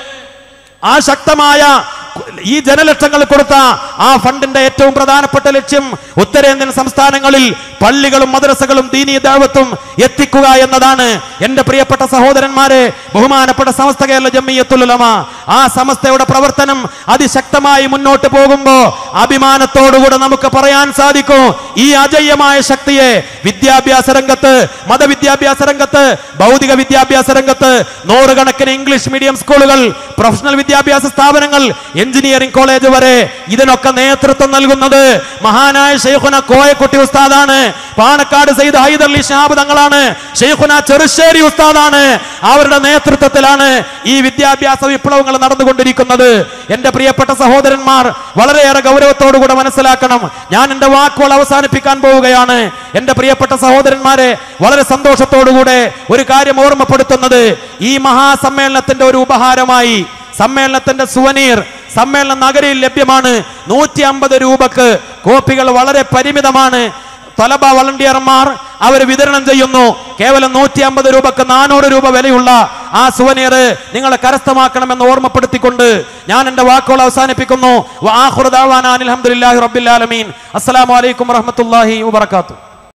ആ ശക്തമായ ഈ ജനലക്ഷങ്ങൾ കൊടുത്ത ആ ഫണ്ടിന്റെ ഏറ്റവും പ്രധാനപ്പെട്ട ലക്ഷ്യം ഉത്തരേന്ത്യൻ സംസ്ഥാനങ്ങളിൽ പള്ളികളും മദ്രസകളും ദീനീ ദാവത്തും എത്തിക്കുക എന്നതാണ് എന്റെ പ്രിയപ്പെട്ട സഹോദരന്മാരെ ബഹുമാനപ്പെട്ട സമസ്ത കേരള ജമ്മിയത്തുലമ ആ സമസ്തയുടെ പ്രവർത്തനം അതിശക്തമായി മുന്നോട്ട് പോകുമ്പോ അഭിമാനത്തോടുകൂടെ നമുക്ക് പറയാൻ സാധിക്കും ഈ അജയ്യമായ ശക്തിയെ വിദ്യാഭ്യാസ രംഗത്ത് മതവിദ്യാഭ്യാസ രംഗത്ത് ഭൗതിക വിദ്യാഭ്യാസ രംഗത്ത് നൂറുകണക്കിന് ഇംഗ്ലീഷ് മീഡിയം സ്കൂളുകൾ പ്രൊഫഷണൽ വിദ്യാഭ്യാസ സ്ഥാപനങ്ങൾ എഞ്ചിനീയറിംഗ് കോളേജ് വരെ ഇതിനൊക്കെ നേതൃത്വം നൽകുന്നത് മഹാനായ ഷെയ്ഖുന കോയക്കുട്ടി ഉസ്താദാണ് പാണക്കാട് സെയ്ദ് ഹൈദർ അലി ഷാബ് തങ്ങളാണ് ഷെയ്ഖുന ചെറുശ്ശേരി ഉസ്താദാണ് അവരുടെ നേതൃത്വത്തിലാണ് ഈ വിദ്യാഭ്യാസ വിപ്ലവങ്ങൾ നടന്നുകൊണ്ടിരിക്കുന്നത് എന്റെ പ്രിയപ്പെട്ട സഹോദരന്മാർ വളരെയേറെ ഗൗരവത്തോടുകൂടെ മനസ്സിലാക്കണം ഞാൻ എന്റെ വാക്കുകൾ അവസാനിപ്പിക്കാൻ പോവുകയാണ് എന്റെ പ്രിയപ്പെട്ട സഹോദരന്മാരെ വളരെ സന്തോഷത്തോടുകൂടെ ഒരു കാര്യം ഓർമ്മപ്പെടുത്തുന്നത് ഈ മഹാസമ്മേളനത്തിന്റെ ഒരു ഉപഹാരമായി സമ്മേളനത്തിന്റെ സുവനീർ സമ്മേളന നഗരിയിൽ ലഭ്യമാണ് നൂറ്റി അമ്പത് രൂപക്ക് കോപ്പികൾ വളരെ പരിമിതമാണ് തലബ വളണ്ടിയർമാർ അവർ വിതരണം ചെയ്യുന്നു കേവലം നൂറ്റി അമ്പത് രൂപക്ക് നാനൂറ് രൂപ വിലയുള്ള ആ സുവനീർ നിങ്ങൾ കരസ്ഥമാക്കണമെന്ന് ഓർമ്മപ്പെടുത്തിക്കൊണ്ട് ഞാൻ എന്റെ വാക്കുകൾ അവസാനിപ്പിക്കുന്നു അലഹമുല്ലാഹി റബ്ബിൽ ആലമീൻ അസ്സലാമു അലൈക്കും വറഹ്മത്തുള്ളാഹി വബറകാതുഹു